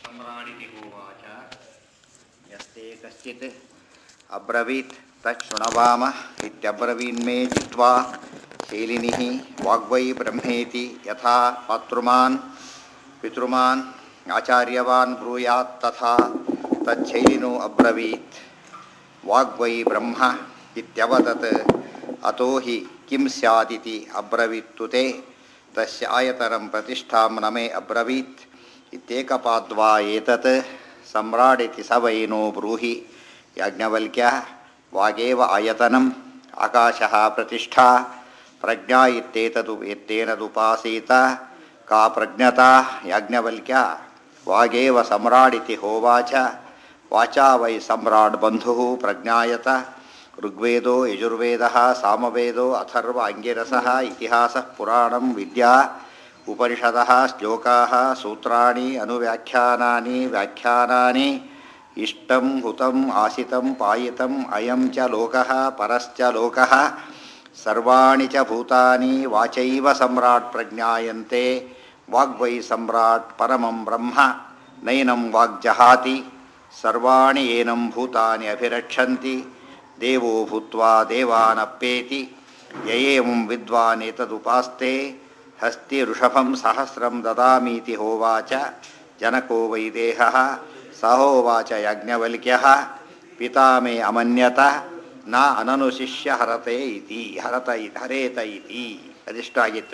सम्राडिति होवाच यस्ते कश्चित् अब्रवीत् तत् शृणवाम इत्यब्रवीन्मे जित्वा शैलिनिः वाग्वै ब्रह्मेति यथा पातृमान् पितृमान् आचार्यवान् ब्रूयात् तथा तच्छैलिनो अब्रवीत् वाग्वै ब्रह्म इत्यवदत् अतो हि किं स्यादिति अब्रवीत्तु ते तस्य आयतनं प्रतिष्ठां न मे अब्रवीत् इत्येकपाद्वा एतत् सम्राडिति स वै नो ब्रूहि याज्ञवल्क्यः वागेव आयतनम् आकाशः प्रतिष्ठा प्रज्ञा इत्येतदु इत्येनदुपासीत का प्रज्ञता याज्ञवल्क्य वागेव सम्राडिति होवाच वाचा वै सम्राट् बन्धुः प्रज्ञायत ऋग्वेदो यजुर्वेदः सामवेदो अथर्व अङ्गिरसः इतिहासः पुराणं विद्या उपनिषदः श्लोकाः सूत्राणि अनुव्याख्यानानि व्याख्यानानि इष्टं हुतम् आसितं पायितम् अयं च लोकः परश्च लोकः सर्वाणि च भूतानि वाचैव सम्राट् प्रज्ञायन्ते वाग्वै सम्राट् परमं ब्रह्म नैनं वाग्जहाति सर्वाणि एनं भूतानि अभिरक्षन्ति देवो भूत्वा देवानप्येति य एवं विद्वान् एतदुपास्ते हस्ति ऋषभं सहस्रं ददामीति होवाच जनको वै देहः सहोवाच याज्ञवल्क्यः पिता मे अमन्यत ನ ಅನನುಶಿಷ್ಯ ಹರತೆ ಇತಿ ಹರತ ಇ- ಹರೇತ ಇತಿ ಅದಿಷ್ಟ ಆಗಿತ್ತು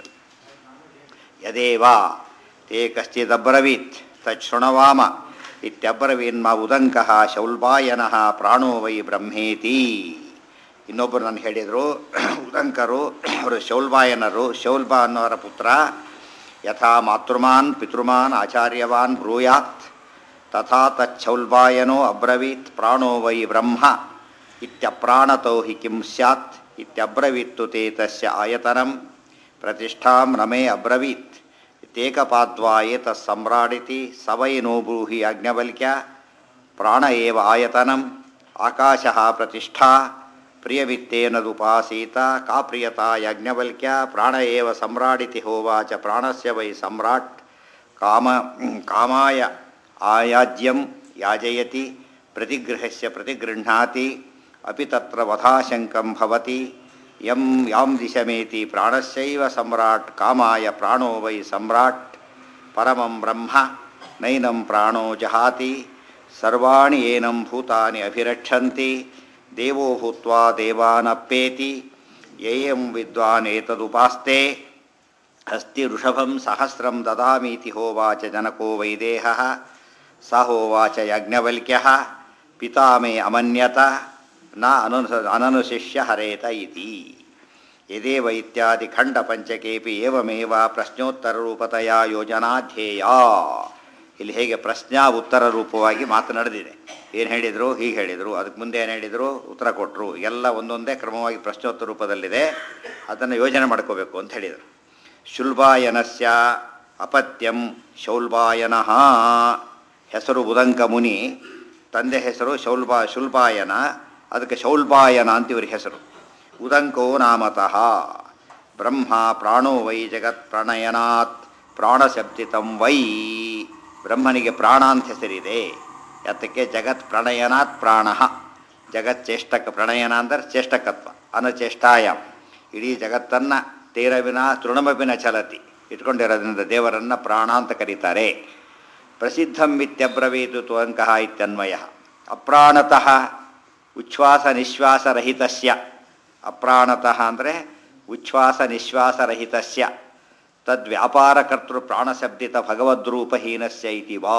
ಯದೇವ ತೇ ಕಶ್ಚಿದಬ್ರವೀತ್ ತಚ್ಛೃಣವಾಮ ಇತ್ಯಬ್ರವೀನ್ಮ ಉದಂಕಃ ಶೌಲ್ಬಾಯನಃ ಪ್ರಾಣೋ ವೈ ಬ್ರಹ್ಮೇತಿ ಇನ್ನೊಬ್ಬರು ನಾನು ಹೇಳಿದರು ಉದಂಕರು ಅವರು ಶೌಲ್ಬಾಯನರು ಶೌಲ್ಬ ಅನ್ನೋರ ಪುತ್ರ ಯಥಾ ಮಾತೃಮಾನ್ ಪಿತೃಮಾನ್ ಆಚಾರ್ಯವಾನ್ ಬ್ರೂಯಾತ್ ತಥಾ ತಚ್ಛೌಲ್ಬಾಯನೋ ಅಬ್ರವೀತ್ ಪ್ರಾಣೋ ವೈ ಬ್ರಹ್ಮ ಇತ್ಯಪ್ರಾಣತೋ ಹಿ ಕಿಂ ಸ್ಯಾತ್ ಇತ್ಯಬ್ರವೀತ್ತು ತೇ ತಸ್ಯ ಆಯತನಂ ಪ್ರತಿಷ್ಠಾಂ ನಮೇ ಅಬ್ರವೀತ್ ಇತ್ಯೇಕಪಾದ್ವಾ ಏತಸ್ ಸಮ್ರಾಡಿತಿ ಸ ವೈ ನೋ ಬ್ರೂಹಿ ಯಾಜ್ಞವಲ್ಕ್ಯ ಪ್ರಾಣ ಏವ ಆಯತನಂ ಆಕಾಶಃ ಪ್ರತಿಷ್ಠಾ ಪ್ರಿಯವಿತ್ತೇನದುಪಾಸೀತ ಕಾ ಪ್ರಿಯತಾ ಯಾಜ್ಞವಲ್ಕ್ಯ ಪ್ರಾಣ ಏವ ಸಮ್ರಾಡಿತಿ ಹೋವಾಚ ಪ್ರಾಣಸ್ಯ ವೈ ಸಮ್ರಾಟ್ ಕಾಮ ಕಾಮಾಯ ಆಯಾಜ್ಯಂ ಯಾಜಯತಿ ಪ್ರತಿಗೃಹಸ್ಯ ಪ್ರತಿಗೃಹ್ಣಾತಿ ಅಪಿ ತತ್ರ ವಧಾಶಂಕಂ ಭವತಿ ಯಂ ಯಾಂ ದಿಶಮೇತಿ ಪ್ರಾಣಸ್ಯೈವ ಸಮ್ರಾಟ್ ಕಾಮಾಯ ಪ್ರಾಣೋ ವೈ ಸಮ್ರಾಟ್ ಪರಮಂ ಬ್ರಹ್ಮ ನೈನಂ ಪ್ರಾಣೋ ಜಹಾತಿ ಸರ್ವಾಣಿ ಏನಂ ಭೂತಾನಿ ಅಭಿರಕ್ಷಂತಿ ದೇವೋ ಭೂತ್ವಾ ದೇವಾನಪ್ಪೇತಿ ಯೇಯಂ ವಿದ್ವಾನ್ ಏತದುಪಾಸ್ತೆ ಅಸ್ತಿ ಋಷಭಂ ಸಹಸ್ರಂ ದದಾಮೀತಿ ಹೋವಾಚ ಜನಕೋ ವೈದೇಹಃ ಸ ಹೋವಾಚ ಯಾಜ್ಞವಲ್ಕ್ಯಃ ಪಿತಾ ಮೇ ಅಮನ್ಯತ ನ ಅನು ಅನನುಶಿಷ್ಯ ಹರೇತ ಇತಿ ಯದೇವ ಇತ್ಯಾದಿ ಖಂಡ ಪಂಚಕೇಪಿ ಏವಮೇವ ಪ್ರಶ್ನೋತ್ತರರೂಪತೆಯ ಯೋಜನಾ ಧ್ಯೇಯ ಇಲ್ಲಿ ಹೇಗೆ ಪ್ರಶ್ನಾ ಉತ್ತರ ರೂಪವಾಗಿ ಮಾತನಾಡಿದೆ ಏನು ಹೇಳಿದರು ಹೀಗೆ ಹೇಳಿದರು ಅದಕ್ಕೆ ಮುಂದೆ ಏನು ಹೇಳಿದರು ಉತ್ತರ ಕೊಟ್ಟರು ಎಲ್ಲ ಒಂದೊಂದೇ ಕ್ರಮವಾಗಿ ಪ್ರಶ್ನೋತ್ತರ ರೂಪದಲ್ಲಿದೆ ಅದನ್ನು ಯೋಜನೆ ಮಾಡ್ಕೋಬೇಕು ಅಂತ ಹೇಳಿದರು ಶುಲ್ಬಾಯನಸ್ಯ ಅಪತ್ಯಂ ಶೌಲ್ಬಾಯನಃ ಹೆಸರು ಉದಂಕ ಮುನಿ ತಂದೆ ಹೆಸರು ಶೌಲ್ಬಾ ಶುಲ್ಬಾಯನ ಅದಕ್ಕೆ ಶೌಲ್ಬಾಯನ ಅಂತ ಇವ್ರ ಹೆಸರು ಉದಂಕೋ ನಾಮತಃ ಬ್ರಹ್ಮ ಪ್ರಾಣೋ ವೈ ಜಗತ್ ಪ್ರಣಯನಾತ್ ಪ್ರಾಣಶಬ್ದಿತಂ ವೈ ಬ್ರಹ್ಮನಿಗೆ ಪ್ರಾಣ ಅಂತ ಹೆಸರಿದೆ ಯಾತಕ್ಕೆ ಜಗತ್ ಪ್ರಣಯನಾತ್ ಪ್ರಾಣ ಜಗತ್ ಚೇಷ್ಟಕ ಪ್ರಣಯನ ಅಂದರೆ ಚೇಷ್ಟಕತ್ವ ಅನಚೇಷ್ಟಾಯಾಮ್ ಇಡೀ ಜಗತ್ತನ್ನು ತೇರವಿನ ತೃಣಮಪಿನ ಚಲತಿ ಇಟ್ಕೊಂಡಿರೋದ್ರಿಂದ ದೇವರನ್ನು ಪ್ರಾಣ ಅಂತ ಕರೀತಾರೆ ಪ್ರಸಿದ್ಧಂ ಇತ್ಯಬ್ರವೀತು ತ್ವಂಕಃ ಇತ್ಯನ್ವಯ ಅಪ್ರಾಣತಃ ಉಚ್ಛ್ವಾಸ ನಿಶ್ವಾಸರಹಿತಸ್ಯ ಅಪ್ರಾಣತಃ ಅಂದರೆ ಉಚ್ಛ್ವಾಸ ನಿಶ್ವಾಸರಹಿತಸ್ಯ ತದ್ವ್ಯಾಪಾರಕರ್ತೃ ಪ್ರಾಣಶಬ್ದಿತ ಭಗವದ್ರೂಪಹೀನಸ್ಯ ಇತಿ ವಾ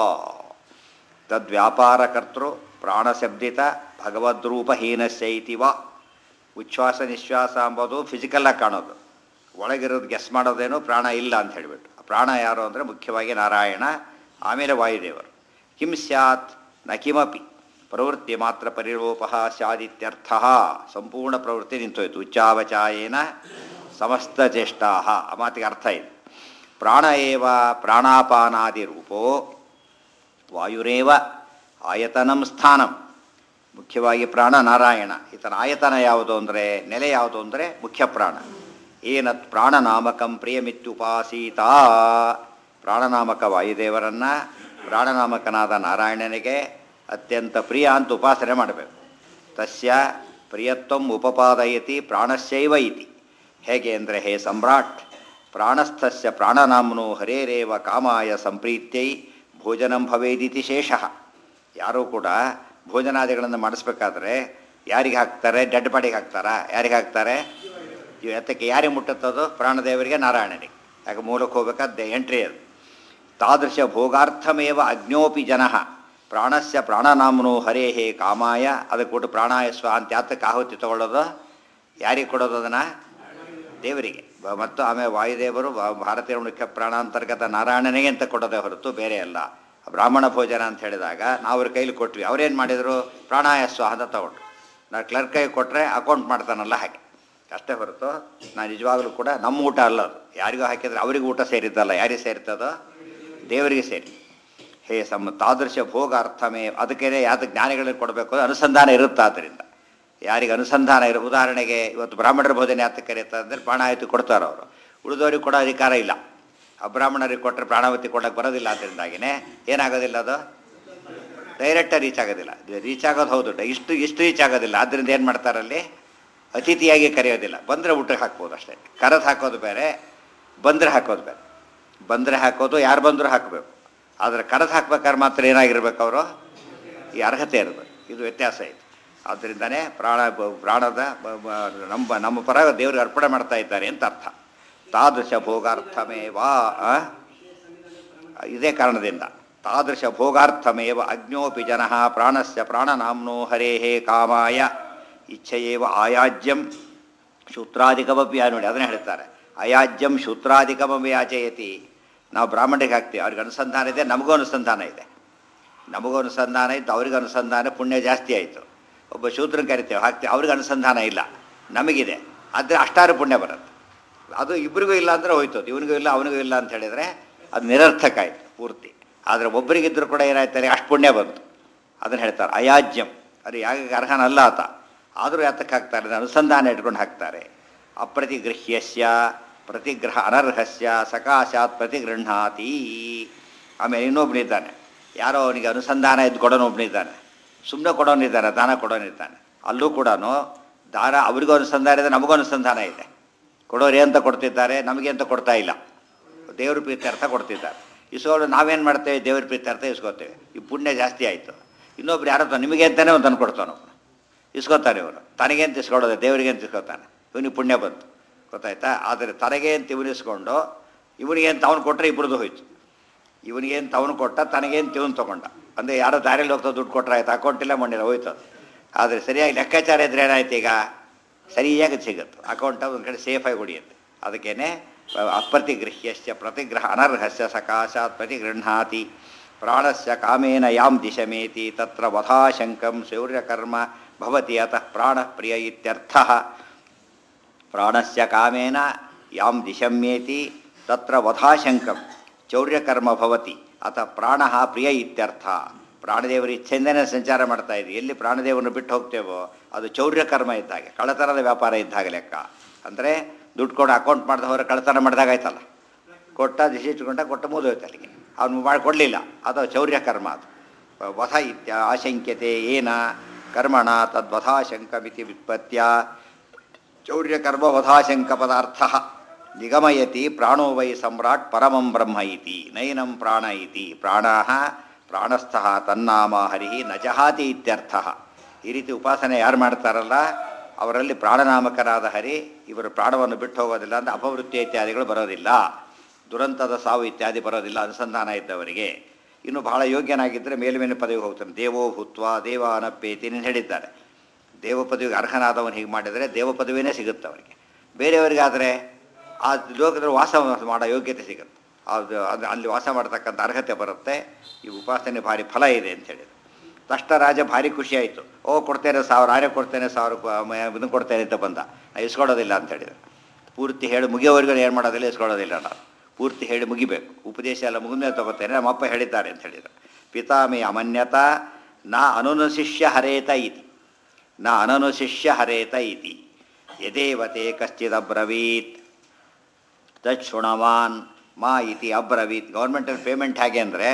ತದ್ವ್ಯಾಪಾರಕರ್ತೃ ಪ್ರಾಣಶಬ್ದಿತ ಭಗವದ್ರೂಪಹೀನಸ್ಯ ಇತಿ ವಾ ಉಚ್ಛ್ವಾಸ ನಿಶ್ವಾಸ ಅಂಬೋದು ಫಿಸಿಕಲ್ಲಾಗಿ ಕಾಣೋದು ಒಳಗಿರೋದು ಗೆಸ್ ಮಾಡೋದೇನು ಪ್ರಾಣ ಇಲ್ಲ ಅಂತ ಹೇಳಿಬಿಟ್ಟು ಪ್ರಾಣ ಯಾರು ಅಂದರೆ ಮುಖ್ಯವಾಗಿ ನಾರಾಯಣ ಆಮೇಲೆ ವಾಯುದೇವರು ಕಿಂ ಸ್ಯಾತ್ ನ ಕಿಮಪಿ ಪ್ರವೃತ್ತಿ ಮಾತ್ರ ಪರಿರೋಪಃ ಸ್ಯಾದಿತ್ಯರ್ಥ ಸಂಪೂರ್ಣ ಪ್ರವೃತ್ತಿ ನಿಂತೋಯ್ತು ಉಚ್ಚಾವಚಾಯೇನ ಸಮಸ್ತ ಚೇಷ್ಟಾ ಆ ಮಾತಿಗೆ ಅರ್ಥ ಇದೆ ಪ್ರಾಣ ಏವ ಪ್ರಾಣಾಪಾನಾದಿ ರೂಪೋ ವಾಯುರೇವ ಆಯತನಂ ಸ್ಥಾನಂ ಮುಖ್ಯವಾಗಿ ಪ್ರಾಣ ನಾರಾಯಣ ಈತನ ಆಯತನ ಯಾವುದು ಅಂದರೆ ನೆಲೆ ಯಾವುದು ಅಂದರೆ ಮುಖ್ಯ ಪ್ರಾಣ ಏನತ್ ಪ್ರಾಣನಾಮಕಂ ಪ್ರಿಯಮಿತ್ಯುಪಾಸೀತ ಪ್ರಾಣನಾಮಕ ವಾಯುದೇವರನ್ನು ಪ್ರಾಣನಾಮಕನಾದ ನಾರಾಯಣನಿಗೆ ಅತ್ಯಂತ ಪ್ರಿಯ ಅಂತ ಉಪಾಸನೆ ಮಾಡಬೇಕು ತಸ್ಯ ಪ್ರಿಯತ್ವಂ ಉಪಪಾದಯತಿ ಪ್ರಾಣಸ್ಯೈವ ಇತಿ ಹೇಗೆ ಅಂದರೆ ಹೇ ಸಮ್ರಾಟ್ ಪ್ರಾಣಸ್ಥಸ್ಯ ಪ್ರಾಣನಾಮ್ನೋ ಹರೇರೇವ ಕಾಮಾಯ ಸಂಪ್ರೀತ್ಯೈ ಭೋಜನಂ ಭವೇದಿತಿ ಶೇಷಃ ಯಾರೂ ಕೂಡ ಭೋಜನಾದಿಗಳನ್ನು ಮಾಡಿಸ್ಬೇಕಾದ್ರೆ ಯಾರಿಗೆ ಹಾಕ್ತಾರೆ ಡೆಡ್ ಬಾಡಿಗೆ ಹಾಕ್ತಾರಾ ಯಾರಿಗೆ ಹಾಕ್ತಾರೆ ಇವು ಎತ್ತಕ್ಕೆ ಯಾರಿಗೆ ಮುಟ್ಟುತ್ತದು ಪ್ರಾಣದೇವರಿಗೆ ನಾರಾಯಣನಿಗೆ ಯಾಕೆ ಮೂಲಕ್ಕೆ ಹೋಗ್ಬೇಕಾದ ಎಂಟ್ರಿ ಅದು ತಾದೃಶ ಭೋಗಾರ್ಥಮೇವ ಅಜ್ಞೋಪಿ ಜನ ಪ್ರಾಣಸ್ಯ ಪ್ರಾಣನಾಮ್ನು ಹರೇಹೇ ಕಾಮಾಯ ಅದಕ್ಕೆ ಕೊಟ್ಟು ಪ್ರಾಣಾಯ ಸ್ವ ಅಂತ ಯಾತಕ್ಕೆ ಆಹುತಿ ತಗೊಳ್ಳೋದು ಯಾರಿಗೆ ಕೊಡೋದು ಅದನ್ನು ದೇವರಿಗೆ ಬ- ಮತ್ತು ಆಮೇಲೆ ವಾಯುದೇವರು ಭಾ- ಭಾರತೀಯ ಮುಖ್ಯ ಪ್ರಾಣಾಂತರ್ಗತ ನಾರಾಯಣನಿಗೆ ಅಂತ ಕೊಡೋದೇ ಹೊರತು ಬೇರೆ ಅಲ್ಲ ಬ್ರಾಹ್ಮಣ ಭೋಜನ ಅಂತ ಹೇಳಿದಾಗ ನಾವು ಅವ್ರ ಕೈಲಿ ಕೊಟ್ವಿ ಅವ್ರೇನು ಮಾಡಿದರು ಪ್ರಾಣಾಯ ಸ್ವ ಅಂತ ತಗೊಂಡ್ರು ನಾವು ಕ್ಲರ್ಕ್ ಕೈ ಕೊಟ್ಟರೆ ಅಕೌಂಟ್ ಮಾಡ್ತಾನಲ್ಲ ಹಾಗೆ ಅಷ್ಟೇ ಹೊರತು ನಾನು ನಿಜವಾಗ್ಲೂ ಕೂಡ ನಮ್ಮ ಊಟ ಅಲ್ಲ ಅದು ಯಾರಿಗೂ ಹಾಕಿದ್ರೆ ಅವ್ರಿಗೆ ಊಟ ಸೇರಿದ್ದಲ್ಲ ಯಾರಿಗೆ ಸೇರ್ತದೋ ದೇವರಿಗೆ ಸೇರಿ ಹೇ ಸಮ ತಾದೃಶ ಭೋಗ ಅರ್ಥಮೇ ಅದಕ್ಕೆ ಯಾವ್ದು ಜ್ಞಾನಿಗಳಿಗೆ ಕೊಡಬೇಕು ಅನುಸಂಧಾನ ಇರುತ್ತೆ ಆದ್ದರಿಂದ ಯಾರಿಗೆ ಅನುಸಂಧಾನ ಇರೋ ಉದಾಹರಣೆಗೆ ಇವತ್ತು ಬ್ರಾಹ್ಮಣರ ಭೋಜನ ಯಾತಕ್ಕೆ ಕರೀತಾರೆ ಅಂದರೆ ಪ್ರಾಣಾಹುತಿ ಕೊಡ್ತಾರೆ ಅವರು ಉಳಿದವ್ರಿಗೆ ಕೊಡೋ ಅಧಿಕಾರ ಇಲ್ಲ ಅಬ್ರಾಹ್ಮಣರಿಗೆ ಕೊಟ್ಟರೆ ಪ್ರಾಣಾಹುತಿ ಕೊಡೋಕ್ಕೆ ಬರೋದಿಲ್ಲ ಅದರಿಂದಾಗಿನೇ ಏನಾಗೋದಿಲ್ಲ ಅದು ಡೈರೆಕ್ಟಾಗಿ ರೀಚ್ ಆಗೋದಿಲ್ಲ ರೀಚ್ ಆಗೋದು ಹೌದು ಇಷ್ಟು ಇಷ್ಟು ರೀಚ್ ಆಗೋದಿಲ್ಲ ಆದ್ದರಿಂದ ಏನು ಮಾಡ್ತಾರಲ್ಲಿ ಅತಿಥಿಯಾಗಿ ಕರೆಯೋದಿಲ್ಲ ಬಂದರೆ ಊಟಕ್ಕೆ ಹಾಕ್ಬೋದು ಅಷ್ಟೇ ಕರೆದು ಹಾಕೋದು ಬೇರೆ ಬಂದರೆ ಹಾಕೋದು ಬೇರೆ ಬಂದರೆ ಹಾಕೋದು ಯಾರು ಬಂದರೂ ಹಾಕಬೇಕು ಆದರೆ ಕರೆದು ಹಾಕ್ಬೇಕಾದ್ರೆ ಮಾತ್ರ ಏನಾಗಿರ್ಬೇಕು ಅವರು ಈ ಅರ್ಹತೆ ಇರಬೇಕು ಇದು ವ್ಯತ್ಯಾಸ ಇದೆ ಆದ್ದರಿಂದನೇ ಪ್ರಾಣ ಬ- ಪ್ರಾಣದ ಬ- ಬ- ನಮ್ಮ ನಮ್ಮ ಪರ ದೇವರಿಗೆ ಅರ್ಪಣೆ ಮಾಡ್ತಾ ಇದ್ದಾರೆ ಅಂತ ಅರ್ಥ ತಾದೃಶ ಭೋಗಾರ್ಥಮೇವಾ ಆ? ಇದೇ ಕಾರಣದಿಂದ ತಾದೃಶ ಭೋಗಾರ್ಥಮೇವ ಅಜ್ಞೋಪಿ ಜನ ಪ್ರಾಣಸ್ಯ ಪ್ರಾಣನಾಮ್ನೋ ಹರೇಹೇ ಕಾಮಾಯ ಇಚ್ಛೆಯೇವ ಆಯಾಜ್ಯಂ ಶೂತ್ರಾಧಿಕಮಪಿ ನೋಡಿ ಅದನ್ನೇ ಹೇಳ್ತಾರೆ ಅಯಾಜ್ಯಂ ಶೂತ್ರಾಧಿಕಮಪಿ ಯಾಚಯತಿ ನಾವು ಬ್ರಾಹ್ಮಣರಿಗೆ ಹಾಕ್ತೀವಿ ಅವ್ರಿಗೆ ಅನುಸಂಧಾನ ಇದೆ ನಮಗೂ ಅನುಸಂಧಾನ ಇದೆ ನಮಗೂ ಅನುಸಂಧಾನ ಇತ್ತು ಅವ್ರಿಗೆ ಅನುಸಂಧಾನ ಪುಣ್ಯ ಜಾಸ್ತಿ ಆಯಿತು ಒಬ್ಬ ಶೂದ್ರನ ಕರಿತೇವೆ ಹಾಕ್ತೀವಿ ಅವ್ರಿಗೆ ಅನುಸಂಧಾನ ಇಲ್ಲ ನಮಗಿದೆ ಆದರೆ ಅಷ್ಟಾರು ಪುಣ್ಯ ಬರುತ್ತೆ ಅದು ಇಬ್ಬರಿಗೂ ಇಲ್ಲ ಅಂದರೆ ಹೋಯ್ತು ಇವನಿಗೂ ಇಲ್ಲ ಅವನಿಗೂ ಇಲ್ಲ ಅಂತ ಹೇಳಿದರೆ ಅದು ನಿರರ್ಥಕ ಆಯಿತು ಪೂರ್ತಿ ಆದರೆ ಒಬ್ಬರಿಗಿದ್ದರೂ ಕೂಡ ಏನಾಯ್ತಾರೆ ಅಷ್ಟು ಪುಣ್ಯ ಬಂತು ಅದನ್ನು ಹೇಳ್ತಾರೆ ಅಯಾಜ್ಯಂ ಅದು ಯಾಕೆ ಅರ್ಹನಲ್ಲ ಆತ ಆದರೂ ಯಾತಕ್ಕೆ ಹಾಕ್ತಾರೆ ಅದನ್ನ ಅನುಸಂಧಾನ ಇಟ್ಕೊಂಡು ಹಾಕ್ತಾರೆ ಅಪ್ರತಿಗೃಹ್ಯಸ್ಯ ಪ್ರತಿಗ್ರಹ ಅನರ್ಹಸ್ಯ ಸಕಾಶಾತ್ ಪ್ರತಿಗೃಹಾತಿ ಆಮೇಲೆ ಇನ್ನೊಬ್ಬನಿದ್ದಾನೆ ಯಾರೋ ಅವನಿಗೆ ಅನುಸಂಧಾನ ಇದ್ದು ಕೊಡೋನೊಬ್ಬನಿದ್ದಾನೆ ಸುಮ್ಮನೆ ಕೊಡೋನಿದ್ದಾನೆ ದಾನ ಕೊಡೋನಿದ್ದಾನೆ ಅಲ್ಲೂ ಕೂಡ ದಾನ ಅವರಿಗೂ ಅನುಸಂಧಾನ ಇದೆ ನಮಗೂ ಅನುಸಂಧಾನ ಇದೆ ಕೊಡೋರು ಅಂತ ಕೊಡ್ತಿದ್ದಾರೆ ನಮಗೆ ಅಂತ ಕೊಡ್ತಾ ಇಲ್ಲ ದೇವ್ರ ಪ್ರೀತ್ಯರ್ಥ ಕೊಡ್ತಿದ್ದಾರೆ ಇಸ್ಕೊಂಡು ನಾವೇನು ಮಾಡ್ತೇವೆ ದೇವ್ರ ಪ್ರೀತ್ಯರ್ಥ ಇಸ್ಕೋತೇವೆ ಈ ಪುಣ್ಯ ಜಾಸ್ತಿ ಆಯಿತು ಇನ್ನೊಬ್ರು ಯಾರೋ ತ- ನಿಮಗೆ ಅಂತಲೇ ಒಂದು ತಂದು ಕೊಡ್ತಾನೆ ಒಬ್ಬನು ಇಸ್ಕೋತಾನೆ ಇವನು ತನಗೆ ಅಂತ ಇಸ್ಕೊಳ್ಳೋದು ದೇವರಿಗೆ ಅಂತ ಇಸ್ಕೋತಾನೆ ಇವನಿಗೆ ಪುಣ್ಯ ಬಂತು ಗೊತ್ತಾಯ್ತಾ ಆದರೆ ತನಗೆ ಅಂತ ಇವನು ಇಸ್ಕೊಂಡು ಇವನಿಗೆ ಅಂತ ಅವನು ಕೊಟ್ಟರೆ ಇಬ್ಬರದು ಹೋಯ್ತು ಇವನಿಗೆ ಅಂತ ಅವನು ಕೊಟ್ಟ ತನಗೆ ಅಂತ ಇವನು ತೊಗೊಂಡ ಅಂದರೆ ಯಾರೋ ದಾರಿಯಲ್ಲಿ ಹೋಗ್ತಾ ದುಡ್ಡು ಕೊಟ್ಟರೆ ಆಯ್ತು ಅಕೌಂಟ್ ಇಲ್ಲ ಮಣ್ಣಿಲ್ಲ ಹೋಯ್ತು ಅದು. ಆದರೆ ಸರಿಯಾಗಿ ಲೆಕ್ಕಾಚಾರ ಇದ್ರೆ ಏನಾಯ್ತು ಈಗ ಸರಿಯಾಗಿ ಸಿಗುತ್ತೆ ಅಕೌಂಟ್ ಒಂದು ಕಡೆ ಸೇಫಾಗಿ ಹೊಡಿಯುತ್ತೆ ಅದಕ್ಕೇನೆ ಅಪ್ರತಿಗೃಹ್ಯಸ್ಯ ಪ್ರತಿಗ್ರಹ ಅನರ್ಹಸ್ಯ ಸಕಾಶಾತ್ ಪ್ರತಿಗೃಹಾತಿ ಪ್ರಾಣಸ್ಯ ಕಾಮೇನ ಯಾಂ ದಿಶಮೇತಿ ತತ್ರ ವಧಾಶಂಕಂ ಶೌರ್ಯಕರ್ಮ ಭವತಿ ಅತಃ ಪ್ರಾಣ ಪ್ರಿಯ ಇತ್ಯರ್ಥಃ ಪ್ರಾಣಸ್ಯ ಕಾಮೇನ ಯಾಂ ದಿಶಮ್ಯೇತಿ ತತ್ರ ವಧಾಶಂಕಂ ಚೌರ್ಯಕರ್ಮ ಭವತಿ ಅಥ ಪ್ರಾಣ ಪ್ರಿಯ ಇತ್ಯರ್ಥ ಪ್ರಾಣದೇವರ ಇಚ್ಛೆಯಿಂದನೇ ಸಂಚಾರ ಮಾಡ್ತಾ ಇದ್ವಿ ಎಲ್ಲಿ ಪ್ರಾಣದೇವರನ್ನು ಬಿಟ್ಟು ಹೋಗ್ತೇವೋ ಅದು ಚೌರ್ಯಕರ್ಮ ಇದ್ದಾಗೆ ಕಳ್ಳತನದ ವ್ಯಾಪಾರ ಇದ್ದಾಗ ಲೆಕ್ಕ ಅಂದರೆ ದುಡ್ಡು ಕೊಡು ಅಕೌಂಟ್ ಮಾಡ್ದ ಹೋದ್ರೆ ಕಳ್ಳತನ ಮಾಡಿದಾಗ ಆಯ್ತಲ್ಲ ಕೊಟ್ಟ ದಿಶೆ ಇಟ್ಕೊಂಡ ಕೊಟ್ಟ ಮುಗಿದೋಯ್ತು ಅಲ್ಲಿಗೆ ಅವನು ಮಾಡಿ ಕೊಡಲಿಲ್ಲ ಅದು ಚೌರ್ಯಕರ್ಮ ಅದು ವಧ ಇತ್ಯ ಆಶಂಕ್ಯತೆ ಏನ ಕರ್ಮಣ ತದ್ವಧಾಶಂಕಮಿತಿ ವ್ಯುತ್ಪತ್ಯ ಚೌರ್ಯಕರ್ಮ ವಧಾಶಂಕ ಪದಾರ್ಥ ನಿಗಮಯತಿ ಪ್ರಾಣೋ ವೈ ಸಮ್ರಾಟ್ ಪರಮಂ ಬ್ರಹ್ಮ ಇತಿ ನೈನಂ ಪ್ರಾಣ ಇತಿ ಪ್ರಾಣಾ ಪ್ರಾಣಸ್ಥಃ ತನ್ನಾಮ ಹರಿ ನ ಜಹಾತಿ ಇತ್ಯರ್ಥ ಈ ರೀತಿ ಉಪಾಸನೆ ಯಾರು ಮಾಡ್ತಾರಲ್ಲ ಅವರಲ್ಲಿ ಪ್ರಾಣನಾಮಕರಾದ ಹರಿ ಇವರು ಪ್ರಾಣವನ್ನು ಬಿಟ್ಟು ಹೋಗೋದಿಲ್ಲ ಅಂತ ಅಪವೃತ್ತಿ ಇತ್ಯಾದಿಗಳು ಬರೋದಿಲ್ಲ ದುರಂತದ ಸಾವು ಇತ್ಯಾದಿ ಬರೋದಿಲ್ಲ ಅನುಸಂಧಾನ ಇದ್ದವರಿಗೆ ಇನ್ನು ಬಹಳ ಯೋಗ್ಯನಾಗಿದ್ದರೆ ಮೇಲ್ಮೇಲೆ ಪದವಿಗೆ ಹೋಗ್ತಾನೆ ದೇವೋ ಭೂತ್ವ ದೇವ ಅನಪ್ಪೇತಿ ನೀನು ಹೇಳಿದ್ದಾರೆ ದೇವ ಪದವಿಗೆ ಅರ್ಹನಾದವನು ಹೀಗೆ ಮಾಡಿದರೆ ದೇವ ಪದವಿನೇ ಸಿಗುತ್ತೆ ಅವರಿಗೆ ಬೇರೆಯವರಿಗಾದರೆ ಆ ಲೋಕದಲ್ಲಿ ವಾಸ ಮಾಡೋ ಯೋಗ್ಯತೆ ಸಿಗುತ್ತೆ ಅದು ಅದು ಅಲ್ಲಿ ವಾಸ ಮಾಡ್ತಕ್ಕಂಥ ಅರ್ಹತೆ ಬರುತ್ತೆ ಈ ಉಪಾಸನೆ ಭಾರಿ ಫಲ ಇದೆ ಅಂತ ಹೇಳಿದ್ರು ತಷ್ಟ ರಾಜ ಭಾರಿ ಖುಷಿ ಆಯಿತು ಓ ಕೊಡ್ತೇನೆ ಸಾವಿರ ಆನೆ ಕೊಡ್ತೇನೆ ಸಾವಿರ ಇದನ್ನು ಕೊಡ್ತೇನೆ ಅಂತ ಬಂದ ನಾ ಇಸ್ಕೊಡೋದಿಲ್ಲ ಅಂತ ಹೇಳಿದ್ರು ಪೂರ್ತಿ ಹೇಳಿ ಮುಗಿಯೋವರೆಗೂ ಏನು ಮಾಡೋದಿಲ್ಲ ಇಸ್ಕೊಳ್ಳೋದಿಲ್ಲ ನಾವು ಪೂರ್ತಿ ಹೇಳಿ ಮುಗಿಬೇಕು ಉಪದೇಶ ಎಲ್ಲ ಮುಗಿದ್ಮೇಲೆ ತಗೋತೇನೆ ನಮ್ಮಪ್ಪ ಹೇಳಿದ್ದಾರೆ ಅಂತ ಹೇಳಿದರು ಪಿತಾಮಿ ಅಮನ್ಯತ ನಾ ಅನುನಶಿಷ್ಯ ಹರೇತ ಇತಿ ನ ಅನನುಶಿಷ್ಯ ಹರೇತ ಇತಿ ಯದೇವತೆ ಕಶ್ಚಿದಬ್ರವೀತ್ ತತ್ ಶೃಣವಾನ್ ಮಾ ಇತಿ ಅಬ್ರವೀತ್ ಗೌರ್ಮೆಂಟಲ್ಲಿ ಪೇಮೆಂಟ್ ಹೇಗೆ ಅಂದರೆ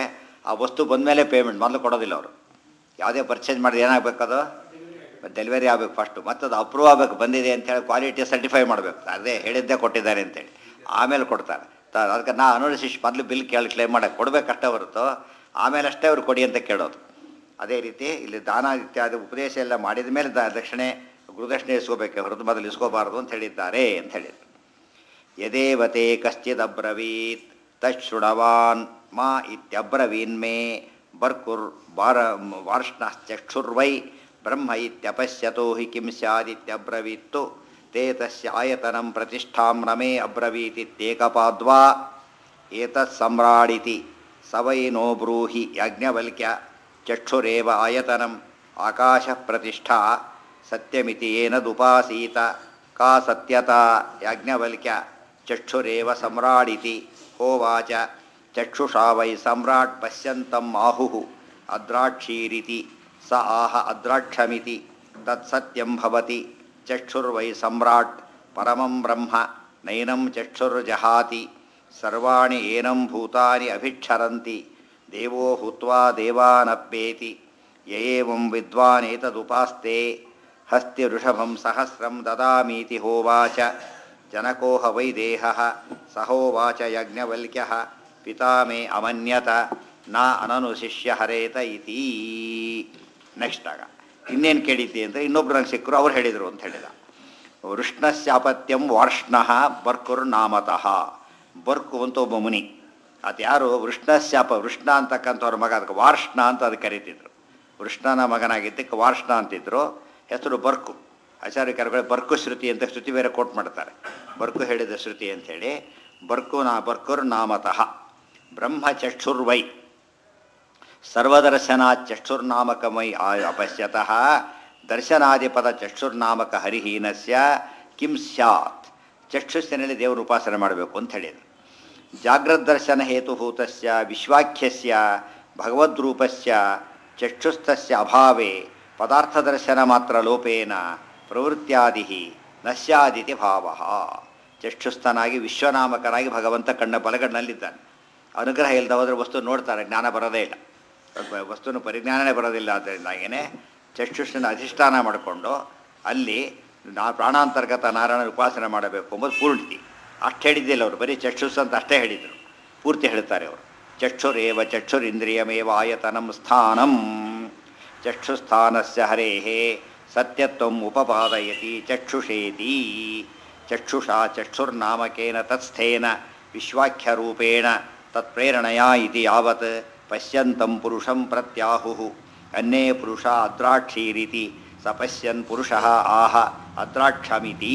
ಆ ವಸ್ತು ಬಂದಮೇಲೆ ಪೇಮೆಂಟ್ ಮೊದಲು ಕೊಡೋದಿಲ್ಲ ಅವರು ಯಾವುದೇ ಪರ್ಚೇಸ್ ಮಾಡಿದ್ರೆ ಏನಾಗಬೇಕು ಅದು ಡೆಲಿವರಿ ಆಗಬೇಕು ಫಸ್ಟು ಮತ್ತು ಅದು ಅಪ್ರೂವ್ ಆಗಬೇಕು ಬಂದಿದೆ ಅಂತೇಳಿ ಕ್ವಾಲಿಟಿ ಸರ್ಟಿಫೈ ಮಾಡಬೇಕು ಅದೇ ಹೇಳಿದ್ದೇ ಕೊಟ್ಟಿದ್ದಾರೆ ಅಂತೇಳಿ ಆಮೇಲೆ ಕೊಡ್ತಾರೆ ತ- ಅದಕ್ಕೆ ನಾ ಅನುಳಿಸಿ ಮೊದಲು ಬಿಲ್ ಕೇಳಿ ಕ್ಲೇಮ್ ಮಾಡಕ್ಕೆ ಕೊಡಬೇಕಷ್ಟೇ ಹೊರತು ಆಮೇಲೆ ಅಷ್ಟೇ ಅವ್ರು ಕೊಡಿ ಅಂತ ಕೇಳೋದು ಅದೇ ರೀತಿ ಇಲ್ಲಿ ದಾನ ಇತ್ಯಾದಿ ಉಪದೇಶ ಎಲ್ಲ ಮಾಡಿದ ಮೇಲೆ ದ ದಕ್ಷಿಣೆ ಗುರುದಕ್ಷಿಣೆ ಇಸ್ಕೋಬೇಕೆ ಹೊರತು ಮೊದಲು ಇಸ್ಕೋಬಾರದು ಅಂತ ಹೇಳಿದ್ದಾರೆ ಅಂತ ಹೇಳಿದ್ರು ಯದೇವತೆ ಕಶ್ಚಿದಬ್ರವೀತ್ ತಶೃಣವಾನ್ ಮಾ ಇತ್ಯಬ್ರವೀನ್ಮೇ ಬರ್ಕುರ್ ಬಾರ ವಾರ್ಷ್ಣಶ್ಚಕ್ಷುರ್ವೈ ಬ್ರಹ್ಮ ಇತ್ಯಪಶ್ಯತೋ ಹಿ ಕಿಂ ಸ್ಯಾದಿತ್ಯಬ್ರವೀತ್ತು ತೇ ತಸ್ಯ ಆಯತನಂ ಪ್ರತಿಷ್ಠಾಂ ರಮೇ ಅಬ್ರವೀತಿತ್ಯೇಕಪಾದ್ವಾ ಏತತ್ ಸಮ್ರಾಡಿತಿ ಸ ವೈ ನೋ ಬ್ರೂಹಿ ಯಾಜ್ಞವಲ್ಕ್ಯ ಚಕ್ಷುರೇವ ಆಯತನಂ ಆಕಾಶ ಪ್ರತಿಷ್ಠಾ ಸತ್ಯಮಿತಿ ಏನದುಪಾಸೀತ ಕಾ ಸತ್ಯತಾ ಯಾಜ್ಞವಲ್ಕ್ಯ ಚಕ್ಷುರೇವ ಸಮ್ರಾಡಿತಿ ಹೋವಾಚ ಚಕ್ಷುಷಾ ವೈ ಸಮ್ರಾಟ್ ಪಶ್ಯಂತಂ ಆಹುಃ ಅದ್ರಾಕ್ಷೀರಿತಿ ಸ ಆಹ ಅದ್ರಾಕ್ಷಮಿತಿ ತತ್ಸತ್ಯಂ ಭವತಿ ಚಕ್ಷುರ್ವೈ ಸಮ್ರಾಟ್ ಪರಮಂ ಬ್ರಹ್ಮ ನೈನಂ ಚಕ್ಷುರ್ಜಹಾತಿ ಸರ್ವಾಣಿ ಏನಂ ಭೂತಾನಿ ಅಭಿಕ್ಷರಂತಿ ದೇವೋ ಹುತ್ವಾ ದೇವಾನಪ್ಪೇತಿ ಯಯೇವಂ ವಿದ್ವಾನೇತದುಪಾಸ್ತೆ ಹಸ್ತಿ ಋಷಭಂ ಸಹಸ್ರಂ ದದಾಮೀತಿ ಹೋವಾಚ ಜನಕೋಹ ವೈ ದೇಹಃ ಸಹೋವಾಚ ಯಜ್ಞವಲ್ಕ್ಯಃ ಪಿತಾ ಮೇ ಅಮನ್ಯತ ನ ಅನನು ಶಿಷ್ಯ ಹರೇತ ಇತಿ ನೆಕ್ಸ್ಟ್ ಆಗ ಇನ್ನೇನು ಕೇಳಿದ್ದೆ ಅಂದರೆ ಇನ್ನೊಬ್ರು ನಂಗೆ ಸಿಕ್ಕರು ಅವ್ರು ಹೇಳಿದರು ಅಂತ ಹೇಳಿದ ವೃಷ್ಣಸ್ಯಾಪತ್ಯಂ ವಾರ್ಷ್ಣಃ ಬರ್ಕುರ್ ನಾಮತಃ ಬರ್ಕು ಅಂತ ಒಬ್ಬ ಮುನಿ ಅದು ಯಾರು ವೃಷ್ಣಸ್ಯಾಪ ವೃಷ್ಣ ಅಂತಕ್ಕಂಥವ್ರ ಮಗ ಅದಕ್ಕೆ ವಾರ್ಷ್ಣ ಅಂತ ಅದಕ್ಕೆ ಕರೀತಿದ್ರು ವೃಷ್ಣನ ಮಗನಾಗಿದ್ದಕ್ಕೆ ವಾರ್ಷ್ಣ ಅಂತಿದ್ರು ಹೆಸರು ಬರ್ಕು ಆಚಾರ್ಯಕರುಗಳು ಬರ್ಕು ಶ್ರುತಿ ಅಂತ ಶ್ರುತಿ ಬೇರೆ ಕೋಟ್ ಮಾಡ್ತಾರೆ ಬರ್ಕು ಹೇಳಿದ ಶ್ರುತಿ ಅಂಥೇಳಿ ಬರ್ಕು ನಾ ಬರ್ಕುರ್ ನಾಮತಃ ಬ್ರಹ್ಮ ಚಕ್ಷುರ್ವೈ ಸರ್ವದರ್ಶನ ಚಕ್ಷುರ್ನಾಮಕಮೈ ಆ- ಅಪಶ್ಯತಃ ದರ್ಶನಾದಿಪದ ಚಕ್ಷುರ್ನಾಮಕ ಹರಿಹೀನಸ್ಯ ಕಿಂ ಸ್ಯಾತ್ ಚಕ್ಷುಸ್ಸಿನಲ್ಲಿ ದೇವರು ಉಪಾಸನೆ ಮಾಡಬೇಕು ಅಂತ ಹೇಳಿದರು ಜಾಗ್ರದ್ದರ್ಶನ ಹೇತುಭೂತಸ್ಯ ವಿಶ್ವಾಖ್ಯಸ್ಯ ಭಗವದ್ರೂಪಸ್ಯ ಚಕ್ಷುಸ್ಥಸ್ಯ ಅಭಾವೇ ಪದಾರ್ಥದರ್ಶನ ಮಾತ್ರ ಲೋಪೇನ ಪ್ರವೃತ್ಯಾದಿ ನ ಸ್ಯಾದಿತಿ ಭಾವ ಚಕ್ಷುಸ್ಥನಾಗಿ ವಿಶ್ವನಾಮಕನಾಗಿ ಭಗವಂತ ಕಣ್ಣ ಬಲಗಣ್ಣಲ್ಲಿದ್ದಾನೆ ಅನುಗ್ರಹ ಇಲ್ಲದ ಹೋದರೆ ವಸ್ತು ನೋಡ್ತಾರೆ ಜ್ಞಾನ ಬರೋದೇ ಇಲ್ಲ ವ- ವಸ್ತುನ ಪರಿಜ್ಞಾನನೇ ಬರೋದಿಲ್ಲ ಅದರಿಂದಾಗಿಯೇ ಚಕ್ಷುಷನ ಅಧಿಷ್ಠಾನ ಮಾಡಿಕೊಂಡು ಅಲ್ಲಿ ನಾ ಪ್ರಾಣಾಂತರ್ಗತ ನಾರಾಯಣ ಉಪಾಸನೆ ಮಾಡಬೇಕು ಎಂಬುದು ಪೂರ್ಣತಿ ಅಷ್ಟು ಹೇಳಿದ್ದಿಲ್ಲ ಅವರು ಬರೀ ಚಕ್ಷುಸ್ ಅಂತ ಅಷ್ಟೇ ಹೇಳಿದರು ಪೂರ್ತಿ ಹೇಳ್ತಾರೆ ಅವರು ಚಕ್ಷುರೇವ ಚಕ್ಷುರಿಂದ್ರಿಯಮೇವ ಆಯತನಂ ಸ್ಥಾನಂ ಚಕ್ಷುಸ್ಥಾನಸ್ಯ ಹರೇಃ ಸತ್ಯತ್ವಂ ಉಪಪಾದಯತಿ ಚಕ್ಷುಷೇತಿ ಚಕ್ಷುಷಾ ಚಕ್ಷುರ್ನಾಮಕೇನ ತತ್ಸ್ಥೇನ ವಿಶ್ವಾಖ್ಯರೂಪೇಣ ತತ್ಪ್ರೇರಣೆಯ ಇತಿ ಯಾವತ್ ಪಶ್ಯಂತಂ ಪುರುಷಂ ಪ್ರತ್ಯಾಹುಃ ಅನ್ಯೇ ಪುರುಷ ಅದ್ರಾಕ್ಷೀರಿತಿ ಸ ಪಶ್ಯನ್ ಪುರುಷಃ ಆಹ ಅದ್ರಾಕ್ಷಮಿತಿ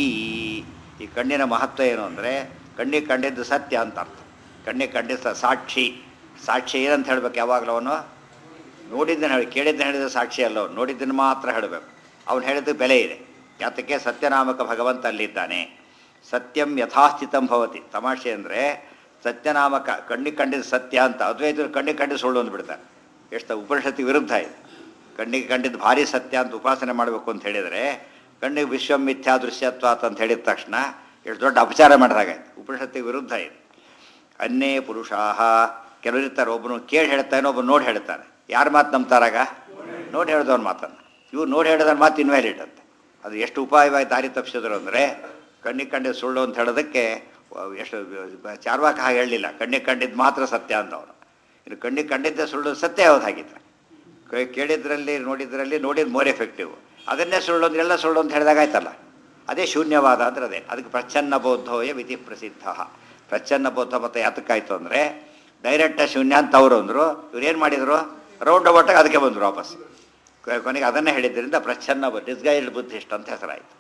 ಈ ಕಣ್ಣಿನ ಮಹತ್ವ ಏನು ಅಂದರೆ ಕಣ್ಣಿಗೆ ಕಂಡಿದ್ದು ಸತ್ಯ ಅಂತ ಅರ್ಥ ಕಣ್ಣಿಗೆ ಕಂಡಿದ್ದ ಸಾಕ್ಷಿ ಸಾಕ್ಷಿ ಏನಂತ ಹೇಳ್ಬೇಕು ಯಾವಾಗಲೂ ಅವನು ನೋಡಿದ್ದನ್ನು ಹೇಳಿ ಕೇಳಿದ್ದನ್ನು ಹೇಳಿದ ಸಾಕ್ಷಿ ಅಲ್ಲ ಅವನು ನೋಡಿದ್ದನ್ನು ಮಾತ್ರ ಹೇಳಬೇಕು ಅವನು ಹೇಳಿದ ಬೆಲೆ ಇದೆ ಯಾತಕ್ಕೆ ಸತ್ಯನಾಮಕ ಭಗವಂತ ಅಲ್ಲಿದ್ದಾನೆ ಸತ್ಯಂ ಯಥಾಸ್ಥಿತಂ ಭವತಿ ತಮಾಷೆ ಅಂದರೆ ಸತ್ಯನಾಮಕ ಕಣ್ಣಿಗೆ ಕಂಡಿದ್ದು ಸತ್ಯ ಅಂತ ಅದ್ವೈತರು ಕಣ್ಣಿಗೆ ಕಂಡಿದ್ದು ಸುಳ್ಳು ಅಂದ್ಬಿಡ್ತಾರೆ ಎಷ್ಟು ಉಪನಿಷತ್ತಿಗೆ ವಿರುದ್ಧ ಇದೆ ಕಣ್ಣಿಗೆ ಕಂಡಿದ್ದು ಭಾರಿ ಸತ್ಯ ಅಂತ ಉಪಾಸನೆ ಮಾಡಬೇಕು ಅಂತ ಹೇಳಿದರೆ ಕಣ್ಣಿಗೆ ವಿಶ್ವಂ ಮಿಥ್ಯಾ ದೃಶ್ಯತ್ವ ಅಂತ ಹೇಳಿದ ತಕ್ಷಣ ಎಷ್ಟು ದೊಡ್ಡ ಅಪಚಾರ ಮಾಡಿದಾಗಾಯ್ತು ಉಪನಿಷತ್ತಿಗೆ ವಿರುದ್ಧ ಇದೆ ಅನ್ನೇ ಪುರುಷಾಹ ಕೆಲವರು ಇರ್ತಾರೆ ಒಬ್ಬನು ಕೇಳಿ ಹೇಳ್ತಾನೆ ಒಬ್ಬನು ನೋಡಿ ಹೇಳ್ತಾನೆ ಯಾರ ಮಾತು ನಂಬ್ತಾರಾಗ ನೋಡಿ ಹೇಳ್ದವ್ನ ಮಾತನ್ನು ಇವು ನೋಡಿ ಹೇಳಿದವ್ರ ಮಾತು ಇನ್ವ್ಯಾಲಿಡ್ ಅಂತ ಅದು ಎಷ್ಟು ಉಪಾಯವಾಗಿ ದಾರಿ ತಪ್ಪಿಸಿದ್ರು ಅಂದರೆ ಕಣ್ಣಿಗೆ ಕಂಡಿದ್ದು ಸುಳ್ಳು ಅಂತ ಹೇಳೋದಕ್ಕೆ ವ- ಎಷ್ಟು ಚಾರ್ವಾಕ ಹಾಗೆ ಹೇಳಲಿಲ್ಲ ಕಣ್ಣಿಗೆ ಕಂಡಿದ್ದು ಮಾತ್ರ ಸತ್ಯ ಅಂದವನು ಇನ್ನು ಕಣ್ಣಿಗೆ ಕಂಡಿದ್ದೆ ಸುಳ್ಳು ಸತ್ಯ ಯಾವ್ದು ಹಾಗಿದ್ರೆ ಕ- ಕೇಳಿದ್ರಲ್ಲಿ ನೋಡಿದ್ರಲ್ಲಿ ನೋಡಿದ ಮೋರ್ ಎಫೆಕ್ಟಿವ್ ಅದನ್ನೇ ಸುಳ್ಳು ಅಂದ್ರೆ ಎಲ್ಲ ಸುಳ್ಳು ಅಂತ ಹೇಳಿದಾಗ ಆಯ್ತಲ್ಲ ಅದೇ ಶೂನ್ಯವಾದ ಅಂದ್ರೆ ಅದೇ ಅದಕ್ಕೆ ಪ್ರಚ್ಛನ್ನ ಬೌದ್ಧೋಯ ವಿಧಿ ಪ್ರಸಿದ್ಧ ಪ್ರಚ್ಛನ್ನ ಬೌದ್ಧ ಮತ್ತು ಯಾತಕ್ಕಾಯ್ತು ಅಂದರೆ ಡೈರೆಕ್ಟ ಶೂನ್ಯ ಅಂತ ಅವರು ಅಂದರು ಇವ್ರು ಏನು ಮಾಡಿದರು ರೌಂಡ್ ಅಬೌಟಾಗಿ ಅದಕ್ಕೆ ಬಂದರು ವಾಪಸ್ ಕ- ಕೊನೆಗೆ ಅದನ್ನೇ ಹೇಳಿದ್ರಿಂದ ಪ್ರಚ್ಛನ್ನ ಡಿಸ್ಗೈಲ್ಡ್ ಬುದ್ಧಿಸ್ಟ್ ಅಂತ ಹೆಸರಾಯಿತು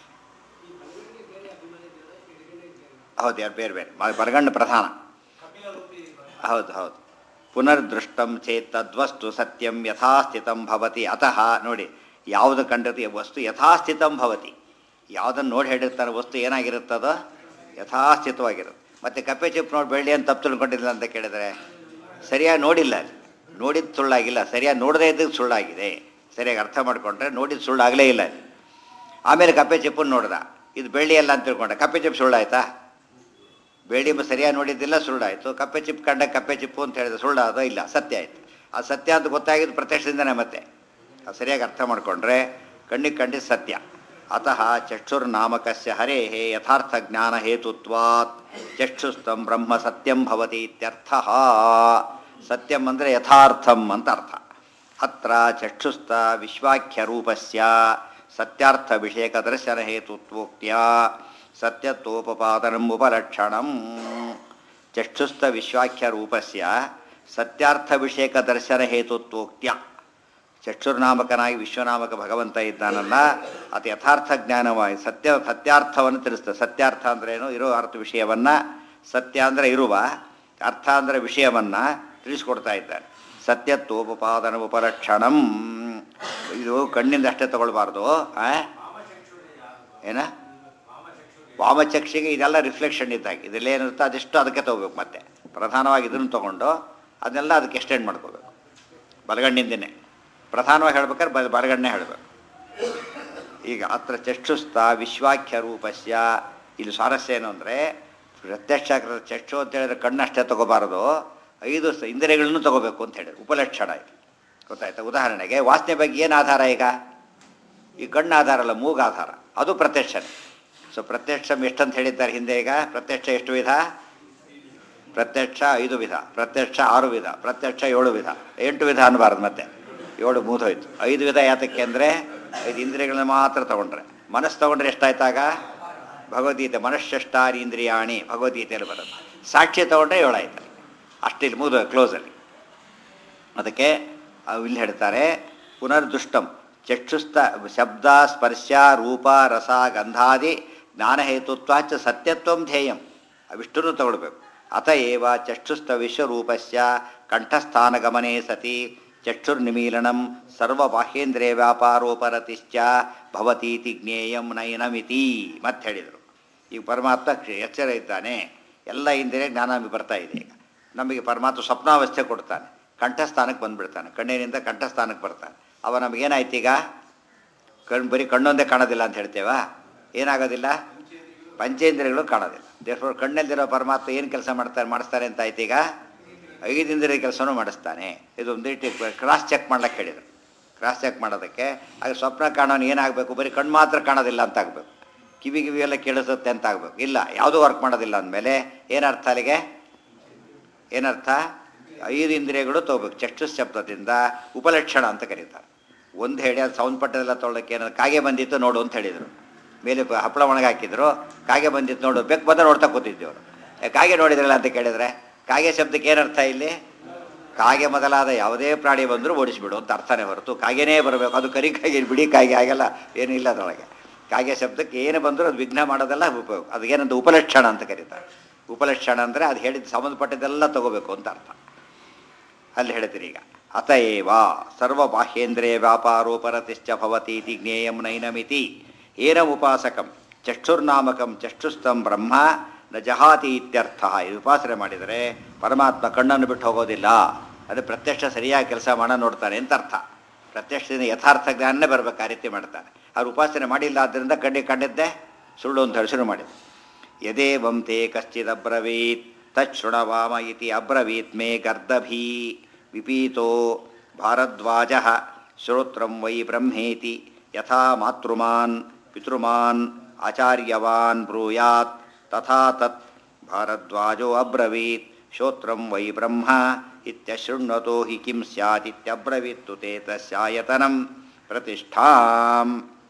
ಹೌದು ಯಾರು ಬೇರೆ ಬೇರೆ ಮ- ಬರಗಂಡು ಪ್ರಧಾನ ಹೌದು ಹೌದು ಪುನರ್ದೃಷ್ಟಂ ಚೇತ್ ತದ್ವಸ್ತು ಸತ್ಯಂ ಯಥಾಸ್ಥಿತಂ ಭವತಿ ಅತಃ ನೋಡಿ ಯಾವುದು ಕಂಡತಿ ವಸ್ತು ಯಥಾಸ್ಥಿತಂ ಭವತಿ ಯಾವುದನ್ನು ನೋಡಿ ಹೇಳಿರ್ತಾರೆ ವಸ್ತು ಏನಾಗಿರುತ್ತದೋ ಯಥಾಸ್ಥಿತವಾಗಿರುತ್ತೆ ಮತ್ತು ಕಪ್ಪೆ ಚಿಪ್ ನೋಡಿ ಬೆಳ್ಳಿ ಅಂತ ತಪ್ಪು ತಿಳ್ಕೊಂಡಿಲ್ಲ ಅಂತ ಕೇಳಿದರೆ ಸರಿಯಾಗಿ ನೋಡಿಲ್ಲ ಅಲ್ಲಿ ನೋಡಿದ್ದು ಸುಳ್ಳಾಗಿಲ್ಲ ಸರಿಯಾಗಿ ನೋಡದೇ ಇದ್ದದ್ದು ಸುಳ್ಳಾಗಿದೆ ಸರಿಯಾಗಿ ಅರ್ಥ ಮಾಡಿಕೊಂಡ್ರೆ ನೋಡಿದ್ದು ಸುಳ್ಳಾಗಲೇ ಇಲ್ಲ ಅಲ್ಲಿ ಆಮೇಲೆ ಕಪ್ಪೆ ಚಿಪ್ಪನ್ನು ನೋಡ್ದ ಇದು ಬೆಳ್ಳಿ ಅಲ್ಲ ಅಂತ ತಿಳ್ಕೊಂಡೆ ಕಪ್ಪೆ ಚಿಪ್ ಸುಳ್ಳಾಯ್ತಾ ಬೆಳ್ಳಿ ಬ- ಸರಿಯಾಗಿ ನೋಡಿದ್ದಿಲ್ಲ ಸುಳ್ಳಾಯಿತು ಕಪ್ಪೆ ಚಿಪ್ ಕಂಡ ಕಪ್ಪೆ ಚಿಪ್ಪು ಅಂತ ಹೇಳಿದ್ರೆ ಸುಳ್ಳಾದೋ ಇಲ್ಲ ಸತ್ಯ ಆಯಿತು ಅದು ಸತ್ಯ ಅಂತ ಗೊತ್ತಾಗಿದ್ದು ಪ್ರತ್ಯಕ್ಷದಿಂದನೇ ಮತ್ತೆ ಅದು ಸರಿಯಾಗಿ ಅರ್ಥ ಮಾಡಿಕೊಂಡ್ರೆ ಕಣ್ಣಿಗೆ ಕಂಡಿದ್ದು ಸತ್ಯ ಅತಃ ಚಕ್ಷುರ್ನಾಮಕಸ್ಯ ಹರೇ ಯಥಾರ್ಥ ಜ್ಞಾನ ಹೇತುತ್ವಾತ್ ಚಕ್ಷುಸ್ತಂ ಬ್ರಹ್ಮ ಸತ್ಯಂ ಭವತಿ ಇತ್ಯರ್ಥ ಸತ್ಯಂ ಅಂದರೆ ಯಥಾರ್ಥಂ ಅಂತ ಅರ್ಥ ಅತ್ರ ಚಕ್ಷುಸ್ಥ ವಿಶ್ವಾಖ್ಯ ರೂಪಸ್ಯ ಸತ್ಯಾರ್ಥ ವಿಷಯಕ ದರ್ಶನ ಹೇತುತ್ವೋಕ್ತ್ಯ ಸತ್ಯತ್ವೋಪಪಾದನಂ ಉಪಲಕ್ಷಣಂ ಚಕ್ಷುಸ್ಥ ವಿಶ್ವಾಖ್ಯ ರೂಪಸ್ಯ ಸತ್ಯಾರ್ಥ ವಿಷಯಕ ದರ್ಶನ ಹೇತುತ್ವೋಕ್ತ್ಯ ಚಕ್ಷುರ್ನಾಮಕನಾಗಿ ವಿಶ್ವನಾಮಕ ಭಗವಂತ ಇದ್ದಾನಲ್ಲ ಅದು ಯಥಾರ್ಥ ಜ್ಞಾನವಾಗಿ ಸತ್ಯ ಸತ್ಯಾರ್ಥವನ್ನು ತಿಳಿಸ್ತದೆ ಸತ್ಯಾರ್ಥ ಅಂದ್ರೇನು ಇರೋ ಅರ್ಥ ವಿಷಯವನ್ನು ಸತ್ಯ ಅಂದರೆ ಇರುವ ಅರ್ಥ ಅಂದರೆ ವಿಷಯವನ್ನು ತಿಳಿಸ್ಕೊಡ್ತಾ ಇದ್ದಾನೆ ಸತ್ಯತ್ವೋಪಪಾದನ ಉಪಲಕ್ಷಣಂ ಇದು ಕಣ್ಣಿಂದ ಅಷ್ಟೇ ತಗೊಳ್ಬಾರ್ದು ಆ? ಏನ ವಾಮಚಕ್ಷಿಗೆ ಇದೆಲ್ಲ ರಿಫ್ಲೆಕ್ಷನ್ ಇದ್ದಾಗ ಇದೆಲ್ಲ ಏನಿರುತ್ತೆ ಅದೆಷ್ಟು ಅದಕ್ಕೆ ತಗೋಬೇಕು ಮತ್ತೆ ಪ್ರಧಾನವಾಗಿ ಇದನ್ನು ತೊಗೊಂಡು ಅದನ್ನೆಲ್ಲ ಅದಕ್ಕೆ ಎಕ್ಸ್ಟೆಂಡ್ ಮಾಡ್ಕೋಬೇಕು ಬಲಗಣ್ಣಿಂದನೇ ಪ್ರಧಾನವಾಗಿ ಹೇಳ್ಬೇಕಾದ್ರೆ ಬಲ ಬಲಗಣ್ಣೆ ಹೇಳಬೇಕು ಈಗ ಅತ್ರ ಚಕ್ಷುಸ್ಥ ವಿಶ್ವಾಖ್ಯ ರೂಪಸ್ಯ ಇಲ್ಲಿ ಸ್ವಾರಸ್ಯ ಏನು ಅಂದರೆ ಪ್ರತ್ಯಕ್ಷ ಚಕ್ಷು ಅಂತ ಹೇಳಿದ್ರೆ ಕಣ್ಣಷ್ಟೇ ತಗೋಬಾರದು ಐದು ಸ- ಇಂದ್ರಿಯಗಳನ್ನು ತಗೋಬೇಕು ಅಂತ ಹೇಳಿದ್ರು ಉಪಲಕ್ಷಣ ಇದು ಗೊತ್ತಾಯ್ತಾ ಉದಾಹರಣೆಗೆ ವಾಸನೆ ಬಗ್ಗೆ ಏನು ಆಧಾರ ಈಗ ಈ ಕಣ್ಣು ಆಧಾರ ಅಲ್ಲ ಮೂಗು ಆಧಾರ ಅದು ಪ್ರತ್ಯಕ್ಷನೇ ಸೊ ಪ್ರತ್ಯಕ್ಷ ಎಷ್ಟಂತ ಹೇಳಿದ್ದಾರೆ ಹಿಂದೆ ಈಗ ಪ್ರತ್ಯಕ್ಷ ಎಷ್ಟು ವಿಧ ಪ್ರತ್ಯಕ್ಷ ಐದು ವಿಧ ಪ್ರತ್ಯಕ್ಷ ಆರು ವಿಧ ಪ್ರತ್ಯಕ್ಷ ಏಳು ವಿಧ ಎಂಟು ವಿಧ ಅನ್ನಬಾರ್ದು ಮತ್ತೆ ಏಳು ಮೂದೋಯ್ತು ಐದು ವಿಧ ಯಾತಕ್ಕೆ ಅಂದರೆ ಐದು ಇಂದ್ರಿಯಗಳನ್ನ ಮಾತ್ರ ತಗೊಂಡ್ರೆ ಮನಸ್ಸು ತಗೊಂಡ್ರೆ ಎಷ್ಟಾಯ್ತಾಗ ಭಗವದ್ಗೀತೆ ಮನಶ್ಚಷ್ಟಾರಿ ಇಂದ್ರಿಯಾಣಿ ಭಗವದ್ಗೀತೆಯಲ್ಲಿ ಬರೋದು ಸಾಕ್ಷಿ ತಗೊಂಡ್ರೆ ಏಳಾಯ್ತು ಅಷ್ಟಿಲ್ಲಿ ಮುಗಿದು ಕ್ಲೋಸಲ್ಲಿ ಅದಕ್ಕೆ ಅವು ಇಲ್ಲಿ ಹೇಳ್ತಾರೆ ಪುನರ್ದುಷ್ಟಂ ಚಕ್ಷುಸ್ಥ ಶಬ್ದ ಸ್ಪರ್ಶ ರೂಪ ರಸ ಗಂಧಾದಿ ಜ್ಞಾನಹೇತುತ್ವಾಚ ಸತ್ಯತ್ವಂ ಧ್ಯೇಯಂ ಅವಿಷ್ಟನ್ನು ತಗೊಳ್ಬೇಕು ಅತ ಏವ ಚಕ್ಷುಸ್ಥ ವಿಶ್ವರೂಪಸ್ಯ ಕಂಠಸ್ಥಾನಗಮನೆ ಸತಿ ಚಕ್ಷುರ್ನಿಮೀಲನಂ ಸರ್ವಬಾಹ್ಯೇಂದ್ರಿಯ ವ್ಯಾಪಾರೋಪರತಿಶ್ಚ ಭವತೀತಿ ಜ್ಞೇಯಂ ನಯನಮಿತಿ ಮತ್ತೆ ಹೇಳಿದರು ಈಗ ಪರಮಾತ್ಮ ಕ್ಷ- ಎಚ್ಚರ ಇದ್ದಾನೆ ಎಲ್ಲ ಇಂದ್ರಿಯ ಜ್ಞಾನ ನಮಗೆ ಬರ್ತಾ ಇದೆ ಈಗ ನಮಗೆ ಪರಮಾತ್ಮ ಸ್ವಪ್ನಾವಸ್ಥೆ ಕೊಡ್ತಾನೆ ಕಂಠಸ್ಥಾನಕ್ಕೆ ಬಂದ್ಬಿಡ್ತಾನೆ ಕಣ್ಣಿನಿಂದ ಕಂಠಸ್ಥಾನಕ್ಕೆ ಬರ್ತಾನೆ ಅವ ನಮಗೇನಾಯ್ತು ಈಗ ಕಣ್ಣು ಬರೀ ಕಣ್ಣೊಂದೇ ಕಾಣೋದಿಲ್ಲ ಅಂತ ಹೇಳ್ತೇವಾ ಏನಾಗೋದಿಲ್ಲ ಪಂಚೇಂದ್ರಿಯಗಳು ಕಾಣೋದಿಲ್ಲ ದೇವ್ರ ಕಣ್ಣಲ್ಲಿರೋ ಪರಮಾತ್ಮ ಏನು ಕೆಲಸ ಮಾಡ್ತಾರೆ ಮಾಡಿಸ್ತಾರೆ ಅಂತ ಆಯ್ತು ಈಗ ಐದು ಇಂದ್ರಿಯ ಕೆಲಸನೂ ಮಾಡಿಸ್ತಾನೆ ಇದು ಒಂದು ರೀತಿ ಕ್ರಾಸ್ ಚೆಕ್ ಮಾಡ್ಲಿಕ್ಕೆ ಹೇಳಿದರು ಕ್ರಾಸ್ ಚೆಕ್ ಮಾಡೋದಕ್ಕೆ ಆಗ ಸ್ವಪ್ನ ಕಾಣೋನು ಏನಾಗಬೇಕು ಬರೀ ಕಣ್ಣು ಮಾತ್ರ ಕಾಣೋದಿಲ್ಲ ಅಂತ ಆಗಬೇಕು ಕಿವಿ ಕಿವಿ ಎಲ್ಲ ಕೇಳಿಸುತ್ತೆ ಅಂತ ಆಗಬೇಕು ಇಲ್ಲ ಯಾವುದೂ ವರ್ಕ್ ಮಾಡೋದಿಲ್ಲ ಅಂದಮೇಲೆ ಏನರ್ಥ ಅಲ್ಲಿಗೆ ಏನರ್ಥ ಐದು ಇಂದ್ರಿಯಗಳು ತಗೋಬೇಕು ಚಕ್ಷು ಶಬ್ದದಿಂದ ಉಪಲಕ್ಷಣ ಅಂತ ಕರೀತಾರೆ ಒಂದು ಹೇಳಿ ಅದು ಸೌಂಡ್ ಪಟ್ಟದೆಲ್ಲ ತೊಗೊಳಕ್ಕೆ ಏನಾದ್ರು ಕಾಗೆ ಬಂದಿತ್ತು ನೋಡು ಅಂತ ಹೇಳಿದರು ಮೇಲೆ ಪ- ಹಪ್ಪಳ ಒಣಗಿ ಹಾಕಿದ್ರು ಕಾಗೆ ಬಂದಿತ್ತು ನೋಡು ಬೆಕ್ಕು ಬಂದ ನೋಡ್ತಾ ಕೂತಿದ್ವಿ ಅವರು ಏ, ಕಾಗೆ ನೋಡಿದ್ರಲ್ಲ ಅಂತ ಕೇಳಿದ್ರೆ ಕಾಗೆ ಶಬ್ದಕ್ಕೆ ಏನರ್ಥ ಇಲ್ಲಿ ಕಾಗೆ ಮೊದಲಾದ ಯಾವುದೇ ಪ್ರಾಣಿ ಬಂದರೂ ಓಡಿಸ್ಬಿಡು ಅಂತ ಅರ್ಥನೇ ಹೊರತು ಕಾಗೆನೇ ಬರಬೇಕು ಅದು ಕರಿ ಕಾಗೆ ಬಿಡಿ ಕಾಗೆ ಹಾಗೆಲ್ಲ ಏನೂ ಇಲ್ಲ ಅದರೊಳಗೆ ಕಾಗೆ ಶಬ್ದಕ್ಕೆ ಏನು ಬಂದರೂ ಅದು ವಿಘ್ನ ಮಾಡೋದೆಲ್ಲ ಉಪಯೋಗ ಅದು ಏನಂತ ಉಪಲಕ್ಷಣ ಅಂತ ಕರೀತಾರೆ ಉಪಲಕ್ಷಣ ಅಂದರೆ ಅದು ಹೇಳಿದ ಸಂಬಂಧಪಟ್ಟದೆಲ್ಲ ತಗೋಬೇಕು ಅಂತ ಅರ್ಥ ಅಲ್ಲಿ ಹೇಳ್ತೀರಿ ಈಗ ಅತಏವ ಸರ್ವಬಾಹ್ಯೇಂದ್ರಿಯ ವ್ಯಾಪಾರೋಪರತಿಶ್ಚ ಭವತೀತಿ ಜ್ಞೇಯಂ ನೈನಮಿತಿ ಏನ ಉಪಾಸಕಂ ಚಕ್ಷುರ್ನಾಮಕಂ ಚಕ್ಷುಸ್ತಂ ಬ್ರಹ್ಮ ನ ಜಹಾತಿ ಇತ್ಯರ್ಥ ಇದು ಉಪಾಸನೆ ಮಾಡಿದರೆ ಪರಮಾತ್ಮ ಕಣ್ಣನ್ನು ಬಿಟ್ಟು ಹೋಗೋದಿಲ್ಲ ಅದು ಪ್ರತ್ಯಕ್ಷ ಸರಿಯಾಗಿ ಕೆಲಸ ಮಾಡ ನೋಡ್ತಾನೆ ಅಂತ ಅರ್ಥ ಪ್ರತ್ಯಕ್ಷದಿಂದ ಯಥಾರ್ಥ ಜ್ಞಾನನೇ ಬರ್ಬೇಕು ಆ ರೀತಿ ಮಾಡ್ತಾನೆ ಅವ್ರು ಉಪಾಸನೆ ಮಾಡಿಲ್ಲ ಆದ್ದರಿಂದ ಕಣ್ಣಿಗೆ ಕಂಡಿದ್ದೆ ಸುಳ್ಳು ಅಂತ ಹೇಳಿ ಶುರು ಮಾಡಿದೆ ಯದೇವಂ ತೇ ಕಶ್ಚಿದಬ್ರವೀತ್ ತಚ್ಛೃಣವಾಮ ಇತಿ ಅಬ್ರವೀತ್ ಮೇ ಗರ್ದಭೀ ವಿಪೀತೋ ಭಾರದ್ವಾಜ ಶ್ರೋತ್ರಂ ವೈ ಬ್ರಹ್ಮೇತಿ ಯಥಾ ಮಾತೃಮಾನ್ ಪಿತೃಮಾನ್ ಆಚಾರ್ಯವಾನ್ ಬ್ರೂಯಾತ್ ತಥಾ ತತ್ ಭಾರದ್ವಾಜೋ ಅಬ್ರವೀತ್ ಶ್ರೋತ್ರಂ ವೈ ಬ್ರಹ್ಮ ಇತ್ಯಶೃಣ್ವತೋ ಹಿ ಕಿಂ ಸ್ಯಾತ್ ಇತ್ಯಬ್ರವೀತ್ತು ತೇ ತಸ್ಯಾಯತನಂ ಪ್ರತಿಷ್ಠಾಂ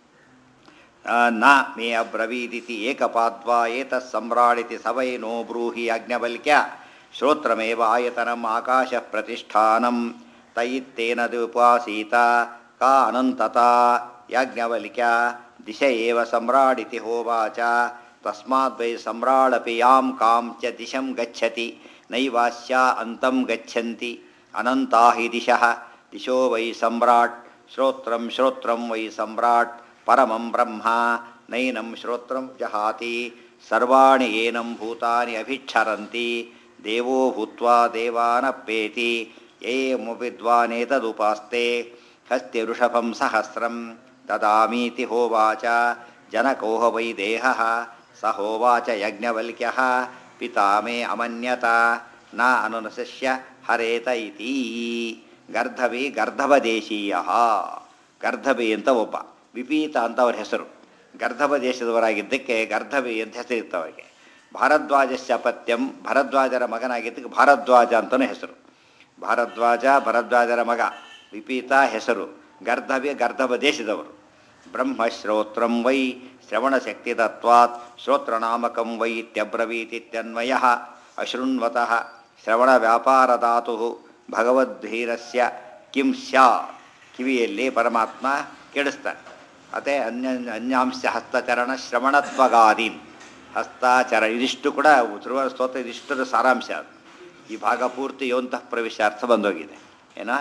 ನ ಮೇ ಅಬ್ರವೀದಿತಿ ಏಕಪಾದ್ವಾ ಏತಃ ಸಮ್ರಾಡಿತಿ ಸವೈ ನೋ ಬ್ರೂಹಿ ಅಗ್ನವಲ್ಕ್ಯ ಶ್ರೋತ್ರಮೇವ ಆಯತನಂ ಆಕಾಶ ಪ್ರತಿಷ್ಠಾನಂ ತಯಿತ್ತೇನ ಉಪಾಸೀತ ಕಾ ಅನಂತತಾ ಯಾಜ್ಞವಲ್ಕ್ಯ ದಿಶ ಏವ ಸಮ್ರಾಡಿತಿ ಹೋವಾಚ ತಸ್ಮಾದ್ವೈ ಸಮ್ರಾಳಪಿ ಯಾಂ ಕಾಂ ಚ ದಿಶಂ ಗಚ್ಚತಿ ನೈವಾಸ್ಯ ಅಂతం ಗಚ್ಚಂತಿ ಅನಂತಾ ಹಿ ದಿಶಃ ದಿಶೋ ವೈ ಸಮ್ರಾಟ್ ಶ್ರೋತ್ರಂ ಶ್ರೋತ್ರಂ ವೈ ಸಮ್ರಾಟ್ ಪರಮಂ ಬ್ರಹ್ಮ ನೈನಂ ಶ್ರೋತ್ರಂ ಜಹಾತಿ ಸರ್ವಾಣಿ ಏನಂ ಭೂತಾನಿ ಅಭಿಕ್ಷರಂತಿ ದೇವೋ ಭೂತ್ವಾ ದೇವಾನಪ್ಪೇತಿ ಏಂ ವಿದ್ವಾನೇತದುಪಾಸ್ತೆ ಹಸ್ತಿ ವೃಷಭಂ ಸಹಸ್ರಂ ದದಾಮೀತಿ ಹೋವಾಚ ಜನಕೋಹ ವೈ ದೇಹಃ ಸ ಹೋವಾಚ ಯಜ್ಞವಲ್ಕ್ಯಃ ಪಿತಾ ಮೇ ಅಮನ್ಯತ ನ ಅನುನಶಿಷ್ಯ ಹರೇತ ಇತಿ ಗರ್ಧವಿ ಗರ್ಧವ ದೇಶೀಯ ಗರ್ಧವಿ ಅಂತ ಒಬ್ಬ ವಿಪೀತ ಅಂತ ಅವ್ರ ಹೆಸರು ಗರ್ಧವ ದೇಶದವರಾಗಿದ್ದಕ್ಕೆ ಗರ್ಧವಿ ಅಂತ ಹೆಸರಿತ್ತು ಅವರಿಗೆ ಭಾರದ್ವಾಜಸ್ಯ ಅಪತ್ಯಂ ಭರದ್ವಾಜರ ಮಗನಾಗಿದ್ದಕ್ಕೆ ಭಾರದ್ವಾಜ ಅಂತಲೂ ಹೆಸರು ಭಾರದ್ವಾಜ ಭರದ್ವಾಜರ ಮಗ ವಿಪೀತ ಹೆಸರು ಗರ್ಧವಿ ಗರ್ಧವ ದೇಶದವರು ಬ್ರಹ್ಮಶ್ರೋತ್ರಂ ವೈ ಶ್ರವಣಶಕ್ತಿತತ್ವಾತ್ ಶ್ರೋತ್ರನಾಮಕಂ ವೈ ಇತ್ಯಬ್ರವೀತಿತ್ಯನ್ವಯ ಅಶೃಣ್ವತಃ ಶ್ರವಣವ್ಯಾಪಾರಧಾತು ಭಗವದ್ಧೀರಸ್ಯ ಕಿಂ ಸ್ಯಾತ್ ಕಿವಿಯಲ್ಲಿ ಪರಮಾತ್ಮ ಕೇಳಿಸ್ತಾನೆ ಅದೇ ಅನ್ಯ ಅನ್ಯಾಂಶ ಹಸ್ತಚರಣ ಶ್ರವಣತ್ವಗಾದೀನ್ ಹಸ್ತಾಚರ ಇದಿಷ್ಟು ಕೂಡ ಧ್ರುವ ಸ್ತೋತ್ರ ಇದಿಷ್ಟರ ಸಾರಾಂಶ ಅದು ಈ ಭಾಗ ಪೂರ್ತಿ ಯೋಂತಃ ಪ್ರವೇಶಾರ್ಥ ಬಂದೋಗಿದೆ ಏನಾ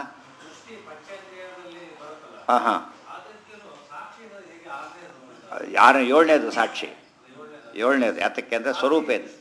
ಹಾಂ ಹಾಂ ಯಾರು ಏಳನೇದು ಸಾಕ್ಷಿ ಏಳನೇದು ಯಾತಕ್ಕೆ ಅಂದರೆ ಸ್ವರೂಪ ಇದು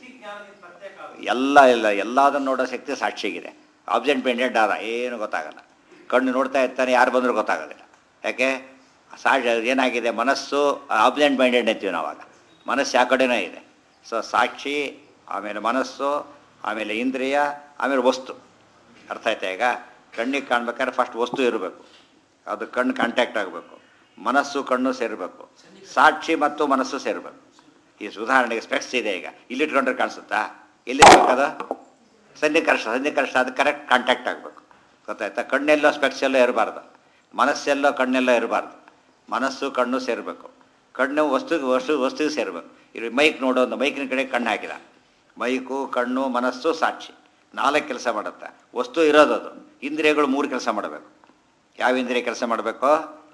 ಎಲ್ಲ ಇಲ್ಲ ಎಲ್ಲದನ್ನು ನೋಡೋ ಶಕ್ತಿ ಸಾಕ್ಷಿಗಿದೆ ಆಬ್ಸೆಂಟ್ ಪೆಂಡೆಂಟ್ ಆದ ಏನು ಗೊತ್ತಾಗಲ್ಲ ಕಣ್ಣು ನೋಡ್ತಾ ಇರ್ತಾನೆ ಯಾರು ಬಂದರೂ ಗೊತ್ತಾಗೋದಿಲ್ಲ ಯಾಕೆ ಸಾಕ್ಷಿ ಏನಾಗಿದೆ ಮನಸ್ಸು ಆಬ್ಸೆಂಟ್ ಮೈಂಡೆಡ್ ಅಂತೀವಿ ನಾವಾಗ ಮನಸ್ಸು ಯಾವ ಕಡೆನೇ ಇದೆ ಸೊ ಸಾಕ್ಷಿ ಆಮೇಲೆ ಮನಸ್ಸು ಆಮೇಲೆ ಇಂದ್ರಿಯ ಆಮೇಲೆ ವಸ್ತು ಅರ್ಥ ಆಯ್ತಾ ಈಗ ಕಣ್ಣಿಗೆ ಕಾಣ್ಬೇಕಾದ್ರೆ ಫಸ್ಟ್ ವಸ್ತು ಇರಬೇಕು ಅದು ಕಣ್ಣು ಕಾಂಟ್ಯಾಕ್ಟ್ ಆಗಬೇಕು ಮನಸ್ಸು ಕಣ್ಣು ಸೇರಬೇಕು ಸಾಕ್ಷಿ ಮತ್ತು ಮನಸ್ಸು ಸೇರಬೇಕು ಈ ಉದಾಹರಣೆಗೆ ಸ್ಪೆಕ್ಸ್ ಇದೆ ಈಗ ಇಲ್ಲಿಟ್ಕೊಂಡ್ರೆ ಕಾಣಿಸುತ್ತಾ ಎಲ್ಲಿರ್ಬೇಕದು ಸನ್ನಿಕರ್ಷ ಸನ್ನಿಕರ್ಷ ಅದು ಕರೆಕ್ಟ್ ಕಾಂಟ್ಯಾಕ್ಟ್ ಆಗಬೇಕು ಗೊತ್ತಾಯ್ತಾ ಕಣ್ಣೆಲ್ಲೋ ಸ್ಪೆಕ್ಸ್ ಎಲ್ಲೋ ಇರಬಾರ್ದು ಮನಸ್ಸೆಲ್ಲೋ ಕಣ್ಣೆಲ್ಲೋ ಇರಬಾರ್ದು ಮನಸ್ಸು ಕಣ್ಣು ಸೇರಬೇಕು ಕಣ್ಣು ವಸ್ತುಗೆ ವಸ್ತು ವಸ್ತುಗೆ ಸೇರಬೇಕು ಇಲ್ಲಿ ಮೈಕ್ ನೋಡೋ ಮೈಕಿನ ಕಡೆ ಕಣ್ಣು ಹಾಕಿದ ಮೈಕು ಕಣ್ಣು ಮನಸ್ಸು ಸಾಕ್ಷಿ ನಾಲ್ಕು ಕೆಲಸ ಮಾಡುತ್ತೆ ವಸ್ತು ಇರೋದದು ಇಂದ್ರಿಯಗಳು ಮೂರು ಕೆಲಸ ಮಾಡಬೇಕು ಯಾವ ಇಂದ್ರಿಯ ಕೆಲಸ ಮಾಡಬೇಕು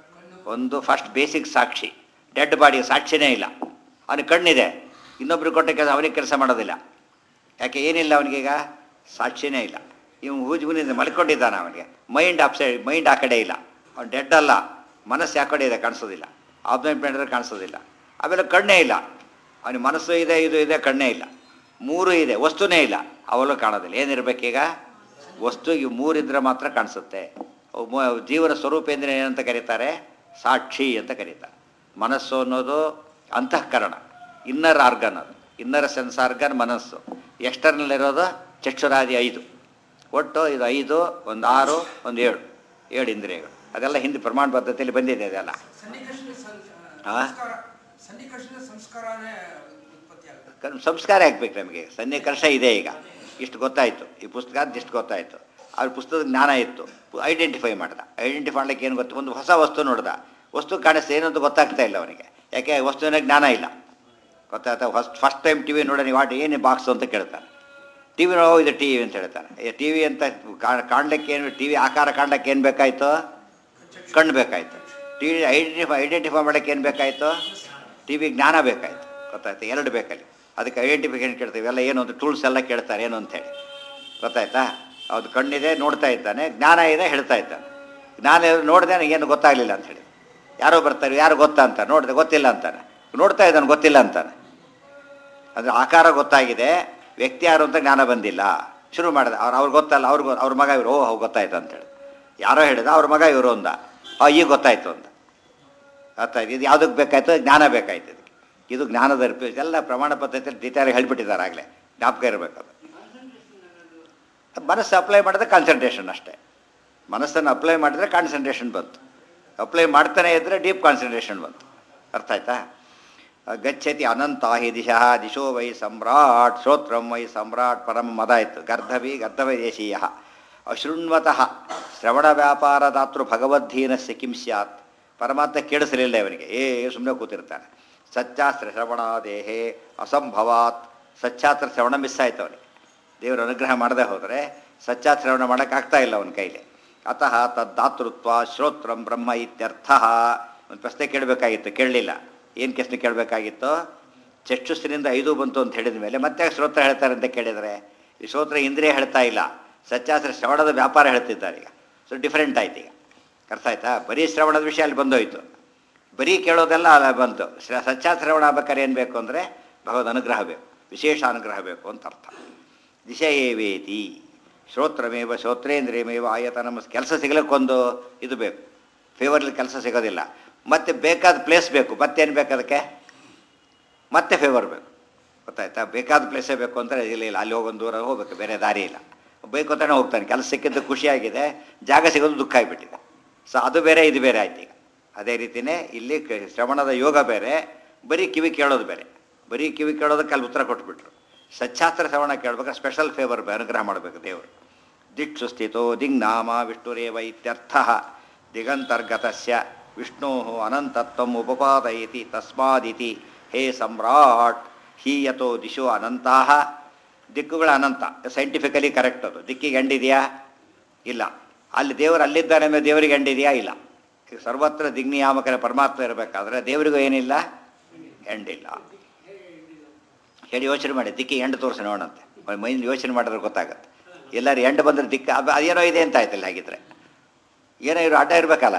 ಒಂದು ಫಸ್ಟ್ ಬೇಸಿಕ್ ಸಾಕ್ಷಿ ಡೆಡ್ ಬಾಡಿ ಸಾಕ್ಷಿನೇ ಇಲ್ಲ ಅವನಿಗೆ ಕಣ್ಣಿದೆ ಇನ್ನೊಬ್ರು ಕೊಟ್ಟ ಕೆಲಸ ಅವನಿಗೆ ಕೆಲಸ ಮಾಡೋದಿಲ್ಲ ಯಾಕೆ ಏನಿಲ್ಲ ಅವನಿಗೀಗ ಸಾಕ್ಷಿನೇ ಇಲ್ಲ ಇವನು ಹೂಜುಗುನಿಂದ ಮಲ್ಕೊಂಡಿದ್ದಾನೆ ಅವನಿಗೆ ಮೈಂಡ್ ಅಪ್ಸೈಡ್ ಮೈಂಡ್ ಆ ಕಡೆ ಇಲ್ಲ ಅವ್ನು ಡೆಡ್ ಅಲ್ಲ ಮನಸ್ಸು ಯಾವ ಕಡೆ ಇದೆ ಕಾಣಿಸೋದಿಲ್ಲ ಆಬ್ಸೆಂಟ್ ಮಾಡಿದ್ರೆ ಕಾಣಿಸೋದಿಲ್ಲ ಆಮೇಲೆ ಕಣ್ಣೇ ಇಲ್ಲ ಅವನಿಗೆ ಮನಸ್ಸು ಇದೆ ಇದು ಇದೆ ಕಣ್ಣೇ ಇಲ್ಲ ಮೂರು ಇದೆ ವಸ್ತುನೇ ಇಲ್ಲ ಅವಲ್ಲೂ ಕಾಣೋದಿಲ್ಲ ಏನಿರಬೇಕೀಗ ವಸ್ತು ಇವು ಮೂರಿದ್ರೆ ಮಾತ್ರ ಕಾಣಿಸುತ್ತೆ ಅವು ಮೂ- ಜೀವನ ಸ್ವರೂಪ ಅಂದರೆ ಏನಂತ ಕರೀತಾರೆ ಸಾಕ್ಷಿ ಅಂತ ಕರೀತಾರೆ ಮನಸ್ಸು ಅನ್ನೋದು ಅಂತಃಕರಣ ಇನ್ನರ್ ಆರ್ಗನ್ ಅದು ಇನ್ನರ್ ಸೆನ್ಸ್ ಆರ್ಗನ್ ಮನಸ್ಸು ಎಕ್ಸ್ಟರ್ನಲ್ ಇರೋದು ಚಕ್ಷುರಾದಿ ಐದು ಒಟ್ಟು ಇದು ಐದು ಒಂದು ಆರು ಒಂದು ಏಳು ಏಳು ಇಂದ್ರಿಯಗಳು ಅದೆಲ್ಲ ಹಿಂದೆ ಪ್ರಮಾಣ ಪದ್ಧತಿಯಲ್ಲಿ ಬಂದಿದೆ ಅದೆಲ್ಲ ಸನ್ನಿಕರ್ಷಣ ಸಂ- ಆ? ಸಂಸ್ಕಾರ ಸನ್ನಿಕರ್ಷಣ ಸಂಸ್ಕಾರನೇ ಉತ್ಪತ್ತಿ ಆಗುತ್ತೆ ಕನ್- ಸಂಸ್ಕಾರ ಆಗ್ಬೇಕು ನಮಗೆ ಸನ್ನಿಕರ್ಷ ಇದೆ ಈಗ ಇಷ್ಟು ಗೊತ್ತಾಯಿತು ಈ ಪುಸ್ತಕ ಅಂತ ಇಷ್ಟು ಗೊತ್ತಾಯಿತು ಅವ್ರ ಪುಸ್ತಕದ ಜ್ಞಾನ ಇತ್ತು ಐಡೆಂಟಿಫೈ ಮಾಡ್ದ ಐಡೆಂಟಿಫೈ ಮಾಡ್ಲಿಕ್ಕೆ ಏನು ಗೊತ್ತು ಒಂದು ಹೊಸ ವಸ್ತು ನೋಡ್ದ ವಸ್ತು ಕಾಣಿಸ್ತಾ ಏನು ಅಂತ ಗೊತ್ತಾಗ್ತಾ ಇಲ್ಲ ಅವನಿಗೆ ಯಾಕೆ ವಸ್ತುವಿನ ಜ್ಞಾನ ಇಲ್ಲ ಗೊತ್ತಾಯ್ತಾ first first time T V ನೋಡೋಣ ವಾಟ್ ಏನು ಬಾಕ್ಸು ಅಂತ ಕೇಳ್ತಾನೆ ಟಿ ವಿ ನೋ ಇದು ಟಿ ವಿ ಅಂತ ಹೇಳ್ತಾನೆ ಟಿ ವಿ ಅಂತ ಕಾ- ಕಾಣ್ಲಿಕ್ಕೆ ಏನು ಟಿ ವಿ ಆಕಾರ ಕಾಣ್ಲಿಕ್ಕೆ ಏನು ಬೇಕಾಯಿತು ಕಣ್ಣು ಬೇಕಾಯಿತು ಟಿ ವಿ ಐಡೆಂಟಿಫೈ ಐಡೆಂಟಿಫೈ ಮಾಡೋಕ್ಕೆ ಏನು ಬೇಕಾಯಿತು ಟಿ ವಿ ಜ್ಞಾನ ಬೇಕಾಯಿತು ಗೊತ್ತಾಯ್ತು ಎರಡು ಬೇಕಲ್ಲಿ ಅದಕ್ಕೆ ಐಡೆಂಟಿಫಿಕೇಶನ್ ಕೇಳ್ತೀವಿ ಎಲ್ಲ ಏನು ಅಂತ ಟೂಲ್ಸ್ ಎಲ್ಲ ಕೇಳ್ತಾರೆ ಏನು ಅಂತೇಳಿ ಗೊತ್ತಾಯ್ತಾ ಅದು ಕಣ್ಣಿದೆ ನೋಡ್ತಾ ಇದ್ದಾನೆ ಜ್ಞಾನ ಇದೆ ಹೇಳ್ತಾ ಇದ್ದಾನೆ ಜ್ಞಾನ ಇರೋದು ನೋಡಿದೆ ಏನು ಗೊತ್ತಾಗಲಿಲ್ಲ ಅಂತೇಳಿ ಯಾರೋ ಬರ್ತಾರೆ ಯಾರು ಗೊತ್ತಾ ಅಂತ ನೋಡಿದೆ ಗೊತ್ತಿಲ್ಲ ಅಂತಾನೆ ನೋಡ್ತಾ ಇದ್ದಾನೆ ಗೊತ್ತಿಲ್ಲ ಅಂತಾನೆ ಅದು ಆಕಾರ ಗೊತ್ತಾಗಿದೆ ವ್ಯಕ್ತಿ ಯಾರು ಅಂತ ಜ್ಞಾನ ಬಂದಿಲ್ಲ ಶುರು ಮಾಡಿದೆ ಅವ್ರು ಅವ್ರು ಗೊತ್ತಲ್ಲ ಅವ್ರಿಗೆ ಅವ್ರ ಮಗ ಇವರು ಓ ಹೌದು ಗೊತ್ತಾಯ್ತು ಅಂತೇಳಿ ಯಾರೋ ಹೇಳಿದ ಅವ್ರ ಮಗ ಇವರು ಅಂದ ಆ ಈಗ ಗೊತ್ತಾಯ್ತು ಅಂತ ಅರ್ಥಾಯ್ತು ಇದು ಯಾವುದಕ್ಕೆ ಬೇಕಾಯ್ತು ಜ್ಞಾನ ಬೇಕಾಯ್ತು ಇದಕ್ಕೆ ಇದು ಜ್ಞಾನದ ರಿಪೇ- ಎಲ್ಲ ಪ್ರಮಾಣ ಪದ್ಧತಿಯಲ್ಲಿ ಡೀಟೇಲ್ ಹೇಳ್ಬಿಟ್ಟಿದ್ದಾರೆ ಆಗಲೇ ಜ್ಞಾಪಕ ಇರಬೇಕು ಅದು ಮನಸ್ಸು ಅಪ್ಲೈ ಮಾಡಿದ್ರೆ ಕಾನ್ಸಂಟ್ರೇಷನ್ ಅಷ್ಟೇ ಮನಸ್ಸನ್ನು ಅಪ್ಲೈ ಮಾಡಿದ್ರೆ ಕಾನ್ಸಂಟ್ರೇಷನ್ ಬಂತು ಅಪ್ಲೈ ಮಾಡ್ತಾನೆ ಇದ್ದರೆ ಡೀಪ್ ಕಾನ್ಸಂಟ್ರೇಷನ್ ಬಂತು ಅರ್ಥ ಆಯ್ತಾ ಗಚ್ಚತಿ ಅನಂತಾಹಿ ದಿಶಃ ದಿಶೋ ವೈ ಸಮ್ರಾಟ್ ಶ್ರೋತ್ರಂ ವೈ ಸಮ್ರಾಟ್ ಪರಮ ಮದಾಯಿತು ಗರ್ಧವಿ ಗರ್ಧವ ದೇಶೀಯ ಅಶೃಣ್ವತಃ ಶ್ರವಣ ವ್ಯಾಪಾರದಾತೃ ಭಗವದ್ಧೀನಸ್ಯ ಕಿಂ ಸ್ಯಾತ್ ಪರಮಾತ್ಮ ಕೇಳಿಸಲಿಲ್ಲ ಇವನಿಗೆ ಏ ಸುಮ್ಮನೆ ಕೂತಿರ್ತಾನೆ ಸಚ್ಚಾಸ್ತ್ರ ಶ್ರವಣಾದೇಹೇ ಅಸಂಭವಾತ್ ಸಚ್ಚಾಸ್ತ್ರ ಶ್ರವಣ ಮಿಸ್ ಆಯ್ತು ಅವನಿಗೆ ದೇವರು ಅನುಗ್ರಹ ಮಾಡದೆ ಹೋದರೆ ಸಚ್ಚಾಶ್ರವಣ ಮಾಡೋಕ್ಕಾಗ್ತಾ ಇಲ್ಲ ಅವನ ಕೈಲಿ ಅತಃ ತದ್ದಾತೃತ್ವ ಶ್ರೋತ್ರಂ ಬ್ರಹ್ಮ ಇತ್ಯರ್ಥ ಒಂದು ಪ್ರಶ್ನೆ ಕೇಳಬೇಕಾಗಿತ್ತು ಕೇಳಲಿಲ್ಲ ಏನು ಪ್ರಶ್ನೆ ಕೇಳಬೇಕಾಗಿತ್ತು ಚಕ್ಷುಸ್ಸಿನಿಂದ ಐದು ಬಂತು ಅಂತ ಹೇಳಿದ ಮೇಲೆ ಮತ್ತೆ ಯಾಕೆ ಶ್ರೋತ್ರ ಹೇಳ್ತಾರೆ ಅಂತ ಕೇಳಿದರೆ ಈ ಶ್ರೋತ್ರ ಇಂದ್ರಿಯ ಹೇಳ್ತಾ ಇಲ್ಲ ಸಚ್ಚಾಸ್ತ್ರ ಶ್ರವಣದ ವ್ಯಾಪಾರ ಹೇಳ್ತಿದ್ದಾರೆ ಈಗ ಸೊ ಡಿಫ್ರೆಂಟ್ ಆಯ್ತು ಈಗ ಅರ್ಥ ಆಯ್ತಾ ಬರೀ ಶ್ರವಣದ ವಿಷಯ ಅಲ್ಲಿ ಬಂದೋಯ್ತು ಬರೀ ಕೇಳೋದೆಲ್ಲ ಅಲ್ಲ ಬಂತು ಶ್ರ ಸಚ್ಚಾಶ್ರವಣ ಆಗ್ಬೇಕಾದ್ರೆ ಏನು ಬೇಕು ಅಂದರೆ ಭಗವದ್ ಅನುಗ್ರಹ ಬೇಕು ವಿಶೇಷ ಅನುಗ್ರಹ ಬೇಕು ಅಂತ ಅರ್ಥ ದಿಶಯೇವೇತಿ ಶ್ರೋತ್ರಮೇವ ಶ್ರೋತ್ರೇಂದ್ರಿಯಮೇವ ಆಯತನ ಕೆಲಸ ಸಿಗಲಿಕ್ಕೊಂದು ಇದು ಬೇಕು ಫೇವರ್ಲಿ ಕೆಲಸ ಸಿಗೋದಿಲ್ಲ ಮತ್ತೆ ಬೇಕಾದ ಪ್ಲೇಸ್ ಬೇಕು ಮತ್ತೇನು ಬೇಕು ಅದಕ್ಕೆ ಮತ್ತೆ ಫೇವರ್ ಬೇಕು ಗೊತ್ತಾಯ್ತಾ ಬೇಕಾದ ಪ್ಲೇಸೇ ಬೇಕು ಅಂದರೆ ಇಲ್ಲ ಇಲ್ಲ ಅಲ್ಲಿ ಹೋಗೊಂದು ದೂರ ಹೋಗ್ಬೇಕು ಬೇರೆ ದಾರಿ ಇಲ್ಲ ಬೈಕೋತಾನೆ ಹೋಗ್ತಾನೆ ಕೆಲಸ ಸಿಕ್ಕಿದ್ದು ಖುಷಿಯಾಗಿದೆ ಜಾಗ ಸಿಗೋದು ದುಃಖ ಆಗಿಬಿಟ್ಟಿದೆ ಸೊ ಅದು ಬೇರೆ ಇದು ಬೇರೆ ಆಯ್ತು ಈಗ ಅದೇ ರೀತಿಯೇ ಇಲ್ಲಿ ಕ- ಶ್ರವಣದ ಯೋಗ ಬೇರೆ ಬರೀ ಕಿವಿ ಕೇಳೋದು ಬೇರೆ ಬರೀ ಕಿವಿ ಕೇಳೋದಕ್ಕೆ ಅಲ್ಲಿ ಉತ್ತರ ಕೊಟ್ಬಿಟ್ರು ಸಚ್ಛಾಸ್ತ್ರ ಶ್ರವಣ ಕೇಳ್ಬೇಕಾದ್ರೆ ಸ್ಪೆಷಲ್ ಫೇವರ್ ಅನುಗ್ರಹ ಮಾಡಬೇಕು ದೇವರು ದಿಕ್ಷು ಸ್ಥಿತೋ ದಿಗ್ನಾಮ ವಿಷ್ಣುರೇವ ಇತ್ಯರ್ಥ ದಿಗಂತರ್ಗತಸ್ಯ ವಿಷ್ಣೋ ಅನಂತತ್ವಂ ಉಪಪಾದಯತಿ ತಸ್ಮಾದಿತಿ ಹೇ ಸಮ್ರಾಟ್ ಹೀಯತೋ ದಿಶೋ ಅನಂತಾಹ ದಿಕ್ಕುಗಳ ಅನಂತ ಸೈಂಟಿಫಿಕಲಿ ಕರೆಕ್ಟ್ ಅದು ದಿಕ್ಕಿಗೆ ಎಂಡಿದೆಯಾ ಇಲ್ಲ ಅಲ್ಲಿ ದೇವರು ಅಲ್ಲಿದ್ದಾನೆ ಮೇಲೆ ದೇವರಿಗೆ ಎಂಡಿದೆಯಾ ಇಲ್ಲ ಈಗ ಸರ್ವತ್ರ ದಿಗ್ನಿಯಾಮಕನ ಪರಮಾತ್ಮ ಇರಬೇಕಾದ್ರೆ ದೇವರಿಗೂ ಏನಿಲ್ಲ ಎಂಡಿಲ್ಲ ಹೇಳಿ ಯೋಚನೆ ಮಾಡಿ ದಿಕ್ಕಿ ಎಂಡು ತೋರಿಸಿ ನೋಡಂತೆ ಮೈಂಡ್ ಯೋಚನೆ ಮಾಡಿದ್ರೆ ಗೊತ್ತಾಗತ್ತೆ ಎಲ್ಲರೂ ಎಂಡು ಬಂದ್ರೆ ದಿಕ್ಕ ಅದು ಅದೇನೋ ಇದೆ ಅಂತ ಆಯ್ತಲ್ಲ ಹಾಗಿದ್ರೆ ಏನೋ ಇವರು ಅಡ್ಡ ಇರಬೇಕಲ್ಲ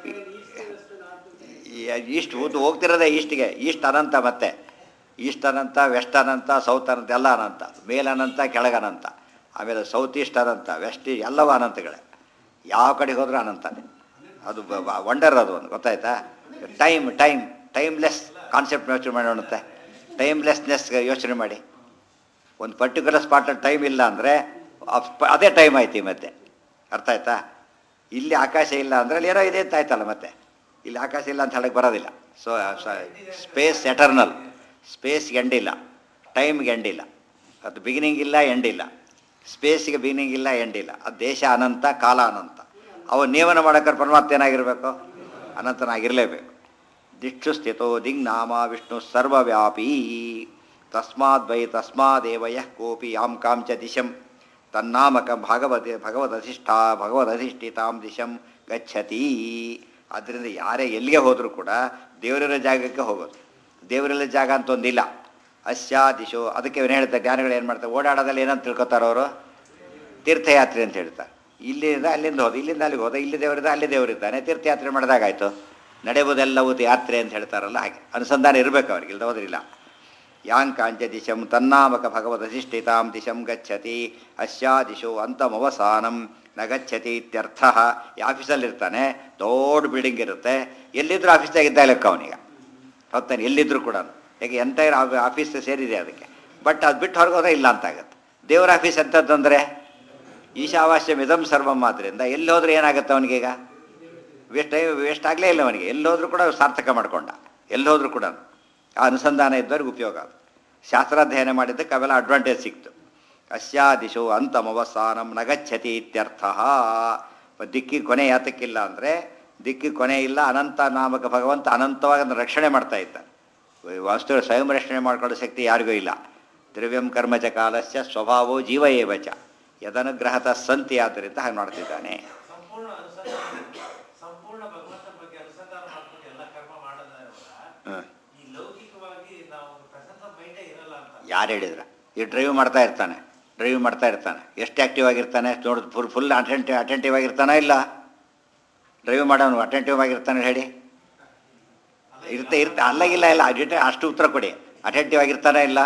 ಈಸ್ಟ್ ಊದು ಹೋಗ್ತಿರೋದೇ ಈಸ್ಟ್ಗೆ ಈಸ್ಟ್ ಅನಂತ ಮತ್ತೆ ಈಸ್ಟ್ ಅನಂತ ವೆಸ್ಟ್ ಅನಂತ ಸೌತ್ ಅನಂತ ಎಲ್ಲ ಅನಂತ ಮೇಲ್ ಅನಂತ ಕೆಳಗೆ ಅನಂತ ಆಮೇಲೆ ಸೌತ್ ಈಸ್ಟ್ ಅನಂತ ವೆಸ್ಟ್ ಎಲ್ಲವೂ ಅನಂತಗಳೇ ಯಾವ ಕಡೆಗೆ ಹೋದ್ರೂ ಅನಂತನೇ ಅದು ವಂಡರ್ ಅದು ಒಂದು ಗೊತ್ತಾಯ್ತಾ ಟೈಮ್ ಟೈಮ್ ಟೈಮ್ಲೆಸ್ ಕಾನ್ಸೆಪ್ಟ್ ಯೋಚನೆ ಮಾಡೋಣಂತೆ ಟೈಮ್ಲೆಸ್ನೆಸ್ ಯೋಚನೆ ಮಾಡಿ ಒಂದು ಪರ್ಟಿಕ್ಯುಲರ್ ಸ್ಪಾಟಲ್ಲಿ ಟೈಮ್ ಇಲ್ಲ ಅಂದರೆ ಅದೇ ಟೈಮ್ ಆಯ್ತು ಈ ಮತ್ತೆ ಅರ್ಥ ಆಯ್ತಾ ಇಲ್ಲಿ ಆಕಾಶ ಇಲ್ಲ ಅಂದರೆ ಅಲ್ಲಿ ಏನೋ ಇದೆ ಅಂತ ಆಯ್ತಲ್ಲ ಮತ್ತೆ ಇಲ್ಲಿ ಆಕಾಶ ಇಲ್ಲ ಅಂತ ಹೇಳಕ್ಕೆ ಬರೋದಿಲ್ಲ ಸೊ ಸ್ಪೇಸ್ ಎಟರ್ನಲ್ ಸ್ಪೇಸ್ ಎಂಡಿಲ್ಲ ಟೈಮ್ಗೆ ಎಂಡಿಲ್ಲ ಅದು ಬಿಗಿನಿಂಗ್ ಇಲ್ಲ ಎಂಡಿಲ್ಲ ಸ್ಪೇಸ್ಗೆ ಬಿಗಿನಿಂಗ್ ಇಲ್ಲ ಎಂಡಿಲ್ಲ ಅದು ದೇಶ ಅನಂತ ಕಾಲ ಅನಂತ ಅವು ನಿಯಮನ ಮಾಡೋಕ್ಕಾರೆ ಪರಮಾತ್ಮ ಏನಾಗಿರಬೇಕು ಅನಂತನಾಗಿರಲೇಬೇಕು ದಿಕ್ಷು ಸ್ಥಿತೋ ದಿಗ್ನಾಮ ವಿಷ್ಣು ಸರ್ವವ್ಯಾಪಿ ತಸ್ಮಾದ್ ವೈ ತಸ್ಮಾದೇವ ಯಃ ಕೋಪಿ ಯಾಂ ಕಾಂ ಚ ದಿಶಂ ತನ್ನಾಮಕ ಭಾಗವತ ಭಗವದಧಿಷ್ಠಾ ಭಗವದಧಿಷ್ಠಿತಾಂ ದಿಶಂ ಗಚ್ಚತಿ ಆದ್ದರಿಂದ ಯಾರೇ ಎಲ್ಲಿಗೆ ಹೋದರೂ ಕೂಡ ದೇವರಿರೋ ಜಾಗಕ್ಕೆ ಹೋಗೋದು ದೇವರಿರೋ ಜಾಗ ಅಂತ ಒಂದಿಲ್ಲ ಅಸ್ಯಾ ದಿಶೋ ಅದಕ್ಕೆ ಏನು ಹೇಳ್ತಾರೆ ಜ್ಞಾನಿಗಳು ಏನು ಮಾಡ್ತಾರೆ ಓಡಾಡೋದಲ್ಲಿ ಏನಂತ ತಿಳ್ಕೊತಾರೆ ಅವರು ತೀರ್ಥಯಾತ್ರೆ ಅಂತ ಹೇಳ್ತಾರೆ ಇಲ್ಲಿಂದ ಅಲ್ಲಿಂದ ಹೋದ ಇಲ್ಲಿಂದ ಅಲ್ಲಿಗೆ ಹೋದ ಇಲ್ಲಿ ದೇವರಿದ್ದ ಅಲ್ಲಿ ದೇವರಿದ್ದಾನೆ ತೀರ್ಥಯಾತ್ರೆ ಮಾಡಿದಾಗಾಯ್ತು ನಡೆಯುವುದೆಲ್ಲವೂ ಯಾತ್ರೆ ಅಂತ ಹೇಳ್ತಾರಲ್ಲ ಹಾಗೆ ಅನುಸಂಧಾನ ಇರಬೇಕು ಅವ್ರಿಗೆ ಇಲ್ಲದ ಹೋದ್ರಿಲ್ಲ ಯಾಂಕಾಂಚ ದಿಶಂ ತನ್ನಾಮಕ ಭಗವದಧಿಷ್ಠಿತಾಂ ದಿಶಂ ಗಚ್ಚತಿ ಅಸ್ಯಾ ದಿಶೋ ಅಂತಮವಸಾನಂ ನ ಗಚ್ಚತಿ ಇತ್ಯರ್ಥ ಈ ಆಫೀಸಲ್ಲಿ ಇರ್ತಾನೆ ದೊಡ್ಡ ಬಿಲ್ಡಿಂಗ್ ಇರುತ್ತೆ ಎಲ್ಲಿದ್ದರೂ ಆಫೀಸ್ದಾಗ ಇದ್ದ ಲೆಕ್ಕ ಅವನಿಗೆ ಹೊತ್ತಾನೆ ಎಲ್ಲಿದ್ದರೂ ಕೂಡ ಯಾಕೆ ಎಂಟೈರ್ ಆಫೀಸ್ ಸೇರಿದೆ ಅದಕ್ಕೆ ಬಟ್ ಅದು ಬಿಟ್ಟು ಹೊರಗೆ ಹೋದ್ರೆ ಇಲ್ಲ ಅಂತ ಆಗುತ್ತೆ ದೇವರ ಆಫೀಸ್ ಎಂಥದ್ದಂದರೆ ಈಶಾವಾಸ್ಯಂ ಇದಂ ಸರ್ವಂ ಆದ್ದರಿಂದ ಎಲ್ಲಿ ಹೋದ್ರೆ ಏನಾಗುತ್ತೆ ಅವನಿಗೀಗ ವೇಸ್ಟ್ ವೇಸ್ಟ್ ಆಗಲೇ ಇಲ್ಲ ಅವನಿಗೆ ಎಲ್ಲಿ ಹೋದ್ರೂ ಕೂಡ ಸಾರ್ಥಕ ಮಾಡ್ಕೊಂಡ ಎಲ್ಲಿ ಹೋದ್ರೂ ಕೂಡ ಆ ಅನುಸಂಧಾನ ಇದ್ದವ್ರಿಗೆ ಉಪಯೋಗ ಅದು ಶಾಸ್ತ್ರಾಧ್ಯಯನ ಮಾಡಿದ್ದಕ್ಕೆ ಅವೆಲ್ಲ ಅಡ್ವಾಂಟೇಜ್ ಸಿಕ್ತು ಅಸ್ಯಾ ದಿಶೋ ಅಂತಮವಸಾನಂ ನಗಚ್ಚತಿ ಇತ್ಯರ್ಥ ದಿಕ್ಕಿ ಕೊನೆ ಯಾತಕ್ಕಿಲ್ಲ ಅಂದರೆ ದಿಕ್ಕಿ ಕೊನೆ ಇಲ್ಲ ಅನಂತ ನಾಮಕ ಭಗವಂತ ಅನಂತವಾಗಿ ಅದನ್ನು ರಕ್ಷಣೆ ಮಾಡ್ತಾ ಇದ್ದಾನೆ ವಾಸ್ತು ಸ್ವಯಂ ರಕ್ಷಣೆ ಮಾಡ್ಕೊಳ್ಳೋ ಶಕ್ತಿ ಯಾರಿಗೂ ಇಲ್ಲ ದ್ರವ್ಯಂ ಕರ್ಮಚ ಕಾಲಸ್ಯ ಸ್ವಭಾವೋ ಜೀವ ಏವಚ ಯದನುಗ್ರಹತ ಸಂತಿ ಆದ್ದರಿಂದ ಹಾಗೆ ಮಾಡ್ತಿದ್ದಾನೆ ಸಂಪೂರ್ಣ ಅನುಸಂಧಾನ ಸಂಪೂರ್ಣ ಭಗವಂತನ ಬಗ್ಗೆ ಅನುಸಂಧಾನ ಮಾಡ್ಕೊಂಡು ಎಲ್ಲ ಕರ್ಮ ಮಾಡೋದಾದ್ರೆ ಹ್ಮ್. ಈ ಲೌಕಿಕವಾಗಿ ನಾವು ಪ್ರೆಸೆನ್ಸ್ ಆಫ್ ಮೈಂಡೇ ಇರಲ್ಲ ಅಂತ ಯಾರು ಹೇಳಿದ್ರ ಈ ಡ್ರೈವ್ ಮಾಡ್ತಾ ಇರ್ತಾನೆ ಡ್ರೈವ್ ಮಾಡ್ತಾ ಇರ್ತಾನೆ ಎಷ್ಟು ಆ್ಯಕ್ಟಿವ್ ಆಗಿರ್ತಾನೆ ನೋಡಿದ್ ಫುಲ್ ಫುಲ್ ಅಟೆಂಟಿವ್ ಅಟೆಂಟಿವ್ ಆಗಿರ್ತಾನ ಇಲ್ಲ ಡ್ರೈವ್ ಮಾಡೋನು ಅಟೆಂಟಿವ್ ಆಗಿರ್ತಾನೆ ಹೇಳಿ ಇರ್ತಾ ಇರ್ತಾ ಅಲ್ಲಾಗಿಲ್ಲ ಇಲ್ಲ ಅಟೆ ಅಷ್ಟು ಉತ್ತರ ಕೊಡಿ ಅಟೆಂಟಿವ್ ಆಗಿರ್ತಾನೆ ಇಲ್ಲ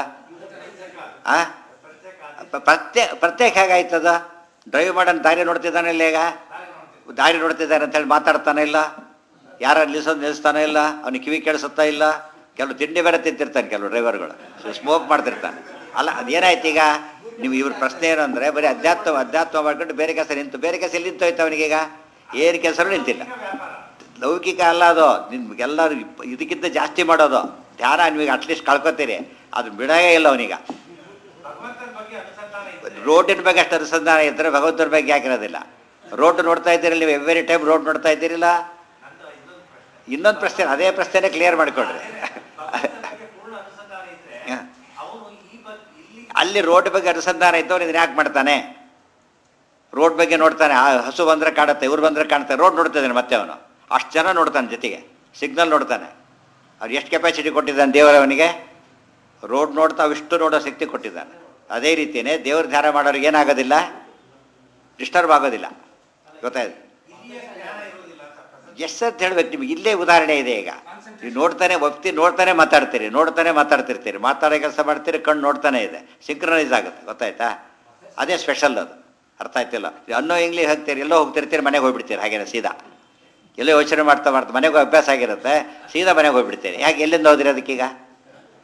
ಆ ಪ- ಪ್ರತ್ಯೇಕ ಪ್ರತ್ಯೇಕ ಹೇಗಾಯ್ತದ ಡ್ರೈವ್ ಮಾಡೋನು ದಾರಿ ನೋಡ್ತಿದ್ದಾನೆ ಇಲ್ಲ ಈಗ ದಾರಿ ನೋಡ್ತಿದ್ದಾನೆ ಅಂತೇಳಿ ಮಾತಾಡ್ತಾನೆ ಇಲ್ಲ ಯಾರ ನಿಲ್ಸೋದು ನಿಲ್ಲಿಸ್ತಾನೆ ಇಲ್ಲ ಅವ್ನಿಗೆ ಕಿವಿ ಕೇಳಿಸುತ್ತಾ ಇಲ್ಲ ಕೆಲವು ತಿಂಡಿ ಬೇರೆ ತಿಂತಿರ್ತಾನೆ ಕೆಲವು ಡ್ರೈವರ್ಗಳು ಸ್ಮೋಕ್ ಮಾಡ್ತಿರ್ತಾನೆ ಅಲ್ಲ ಅದೇನಾಯ್ತು ಈಗ ನೀವು ಇವ್ರ ಪ್ರಶ್ನೆ ಏನು ಅಂದರೆ ಬರೀ ಅಧ್ಯಾತ್ಮ ಅಧ್ಯಾತ್ಮ ಮಾಡ್ಕೊಂಡು ಬೇರೆ ಕೆಲಸ ನಿಂತು ಬೇರೆ ಕೆಲಸ ಎಲ್ಲಿ ನಿಂತೋಯ್ತು ಅವನಿಗೀಗ ಏನು ಕೆಲಸನೂ ನಿಂತಿಲ್ಲ ಲೌಕಿಕ ಅಲ್ಲ ಅದು ನಿಮ್ಗೆಲ್ಲ ಇದಕ್ಕಿಂತ ಜಾಸ್ತಿ ಮಾಡೋದು ಧ್ಯಾನ ನಿಮಗೆ ಅಟ್ಲೀಸ್ಟ್ ಕಳ್ಕೊತೀರಿ ಅದು ಬಿಡೋದೇ ಇಲ್ಲ ಅವನೀಗ ಭಗವಂತನ ಬಗ್ಗೆ ಅನುಸಂಧಾನ ಇದ್ರೆ ರೋಡಿನ ಬಗ್ಗೆ ಅಷ್ಟು ಅನುಸಂಧಾನ ಇದ್ದರೆ ಭಗವಂತನ ಬಗ್ಗೆ ಯಾಕಿರೋದಿಲ್ಲ ರೋಡ್ ನೋಡ್ತಾ ಇದ್ದೀರಲ್ಲ ನೀವು ಎವ್ರಿ ಟೈಮ್ ರೋಡ್ ನೋಡ್ತಾ ಇದ್ದೀರಿಲ್ಲ ನಂದು ಇನ್ನೊಂದು ಪ್ರಶ್ನೆ ಇನ್ನೊಂದು ಪ್ರಶ್ನೆ ಅದೇ ಪ್ರಶ್ನೆನೇ ಕ್ಲಿಯರ್ ಮಾಡಿಕೊಡ್ರಿ ಭಗವಂತನ ಬಗ್ಗೆ ಪೂರ್ಣ ಅನುಸಂಧಾನ ಇದ್ರೆ ಹ. ಅವನು ಈ ಬಗ್ ಇಲ್ಲಿ ಅಲ್ಲಿ ರೋಡ್ ಬಗ್ಗೆ ಅನುಸಂಧಾನ ಇದ್ದವ್ರು ಇದನ್ನ ಯಾಕೆ ಮಾಡ್ತಾನೆ ರೋಡ್ ಬಗ್ಗೆ ನೋಡ್ತಾನೆ ಆ ಹಸು ಬಂದರೆ ಕಾಣುತ್ತೆ ಇವ್ರು ಬಂದರೆ ಕಾಣುತ್ತೆ ರೋಡ್ ನೋಡ್ತಿದ್ದಾನೆ ಮತ್ತೆ ಅವನು ಅಷ್ಟು ಜನ ನೋಡ್ತಾನೆ ಜೊತೆಗೆ ಸಿಗ್ನಲ್ ನೋಡ್ತಾನೆ ಅವ್ರು ಎಷ್ಟು ಕೆಪಾಸಿಟಿ ಕೊಟ್ಟಿದ್ದಾನೆ ದೇವರವನಿಗೆ ರೋಡ್ ನೋಡ್ತಾ ಅವಿಷ್ಟು ನೋಡೋ ಶಕ್ತಿ ಕೊಟ್ಟಿದ್ದಾನೆ ಅದೇ ರೀತಿಯೇ ದೇವ್ರ ಧ್ಯಾನ ಮಾಡೋರಿಗೆ ಏನಾಗೋದಿಲ್ಲ ಡಿಸ್ಟರ್ಬ್ ಆಗೋದಿಲ್ಲ ಗೊತ್ತಾಯ್ತು ಇಲ್ಲಿಯ ಜ್ಞಾನ ಇರೋದಿಲ್ಲ ಅಂತ present ಎಷ್ಟು ಅಂತ ಹೇಳ್ಬೇಕು ನಿಮ್ಗೆ ಇಲ್ಲೇ ಉದಾಹರಣೆ ಇದೆ ಈಗ ನೀವು ನೋಡ್ತಾನೆ ಒಪ್ತಿ ನೋಡ್ತಾನೆ ಮಾತಾಡ್ತೀರಿ ನೋಡ್ತಾನೆ ಮಾತಾಡ್ತಿರ್ತೀರಿ ಮಾತಾಡೋ ಕೆಲಸ ಮಾಡ್ತೀರಿ ಕಣ್ಣು ನೋಡ್ತಾನೆ ಇದೆ ಸಿಂಕ್ರನೈಸ್ ಆಗುತ್ತೆ ಗೊತ್ತಾಯ್ತಾ ಅದೇ ಸ್ಪೆಷಲ್ ಅದು ಅರ್ಥ ಆಯ್ತಿಲ್ಲ ಅನ್ನೋ ಇಂಗ್ಲೀಷ್ ಹೋಗ್ತೀರಿ ಎಲ್ಲೋ ಹೋಗ್ತಿರ್ತೀರಿ ಮನೆಗೆ ಹೋಗ್ಬಿಡ್ತೀರಿ ಹಾಗೇನೆ ಸೀದಾ ಎಲ್ಲೋ ಯೋಚನೆ ಮಾಡ್ತಾ ಮಾಡ್ತಾ ಮನೆಗೆ ಅಭ್ಯಾಸ ಆಗಿರುತ್ತೆ ಸೀದಾ ಮನೆಗೆ ಹೋಗ್ಬಿಡ್ತೀರಿ ಯಾಕೆ ಎಲ್ಲಿಂದ ಹೋದ್ರಿ ಅದಕ್ಕೀಗ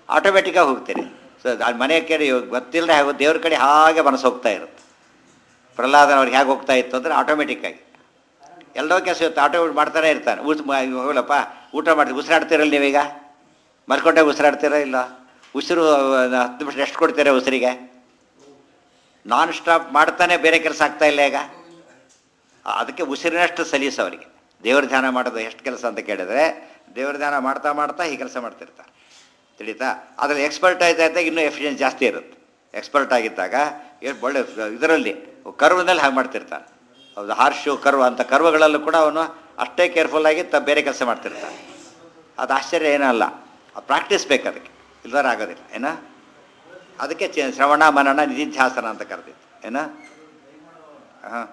ಆಟೋಮೆಟಿಕ್ಕಾಗಿ ಹೋಗ್ತೀರಿ ಸೊ ಅದು ಮನೆ ಕಡೆ ಗೊತ್ತಿಲ್ಲದೆ ಹಾಗೂ ದೇವ್ರ ಕಡೆ ಹಾಗೆ ಮನಸ್ಸು ಹೋಗ್ತಾ ಇರುತ್ತೆ ಪ್ರಹ್ಲಾದನ ಅವ್ರಿಗೆ ಹೇಗೆ ಹೋಗ್ತಾ ಇತ್ತು ಅಂದರೆ ಆಟೋಮೆಟಿಕ್ಕಾಗಿ ಎಲ್ಲೋ ಕೆಲಸ ಇರುತ್ತೆ ಆಟೋ ಮಾಡ್ತಾನೆ ಇರ್ತಾನೆ ಊಟ ಹೋಗಲಪ್ಪ ಊಟ ಮಾಡ್ತೀವಿ ಉಸಿರಾಡ್ತೀರಲ್ಲ ನೀವೀಗ ಮರ್ಕೊಂಡೆ ಉಸಿರಾಡ್ತೀರಾ ಇಲ್ಲ ಉಸಿರು ಆ, ಹತ್ತು ನಿಮಿಷ ಎಷ್ಟು ಕೊಡ್ತೀರಾ ಉಸಿರಿಗೆ ನಾನ್ ಸ್ಟಾಪ್ ಮಾಡ್ತಾನೆ ಬೇರೆ ಕೆಲಸ ಆಗ್ತಾ ಇಲ್ಲ ಈಗ ಆ, ಅದಕ್ಕೆ ಉಸಿರಿನಷ್ಟು ಸಲೀಸು ಅವರಿಗೆ ದೇವ್ರ ಧ್ಯಾನ ಮಾಡೋದು ಎಷ್ಟು ಕೆಲಸ ಅಂತ ಕೇಳಿದ್ರೆ ದೇವ್ರ ಧ್ಯಾನ ಮಾಡ್ತಾ ಮಾಡ್ತಾ ಈ ಕೆಲಸ ಮಾಡ್ತಿರ್ತಾರೆ ತಿಳಿತಾ ಅದ್ರಲ್ಲಿ ಎಕ್ಸ್ಪರ್ಟ್ ಆಯ್ತಾಯ್ತಾ ಇನ್ನೂ ಎಫಿಷಿಯನ್ಸ್ ಜಾಸ್ತಿ ಇರುತ್ತೆ ಎಕ್ಸ್ಪರ್ಟ್ ಆಗಿದ್ದಾಗ ಏನು ಒಳ್ಳೆ ಇದರಲ್ಲಿ ಕರ್ವ್ನಲ್ಲಿ ಹಾಗೆ ಮಾಡ್ತಿರ್ತಾನೆ ಹೌದು ಹಾರ್ಶು ಕರ್ವ್ ಅಂತ ಕರ್ವಗಳಲ್ಲೂ ಕೂಡ ಅವನು ಅಷ್ಟೇ ಕೇರ್ಫುಲ್ಲಾಗಿ ತ ಬೇರೆ ಕೆಲಸ ಮಾಡ್ತಿರ್ತಾನೆ ಅದು ಆಶ್ಚರ್ಯ ಏನಲ್ಲ ಪ್ರಾಕ್ಟೀಸ್ ಬೇಕು ಅದಕ್ಕೆ ಇಲ್ದಾರ ಆಗೋದಿಲ್ಲ ಏನ ಅದಕ್ಕೆ ಚ ಶ್ರವಣ ಮನನ ನಿಧಿಧ್ಯಾಸನ ಅಂತ ಕರೆದಿತ್ತು ಏನ ಹಾಂ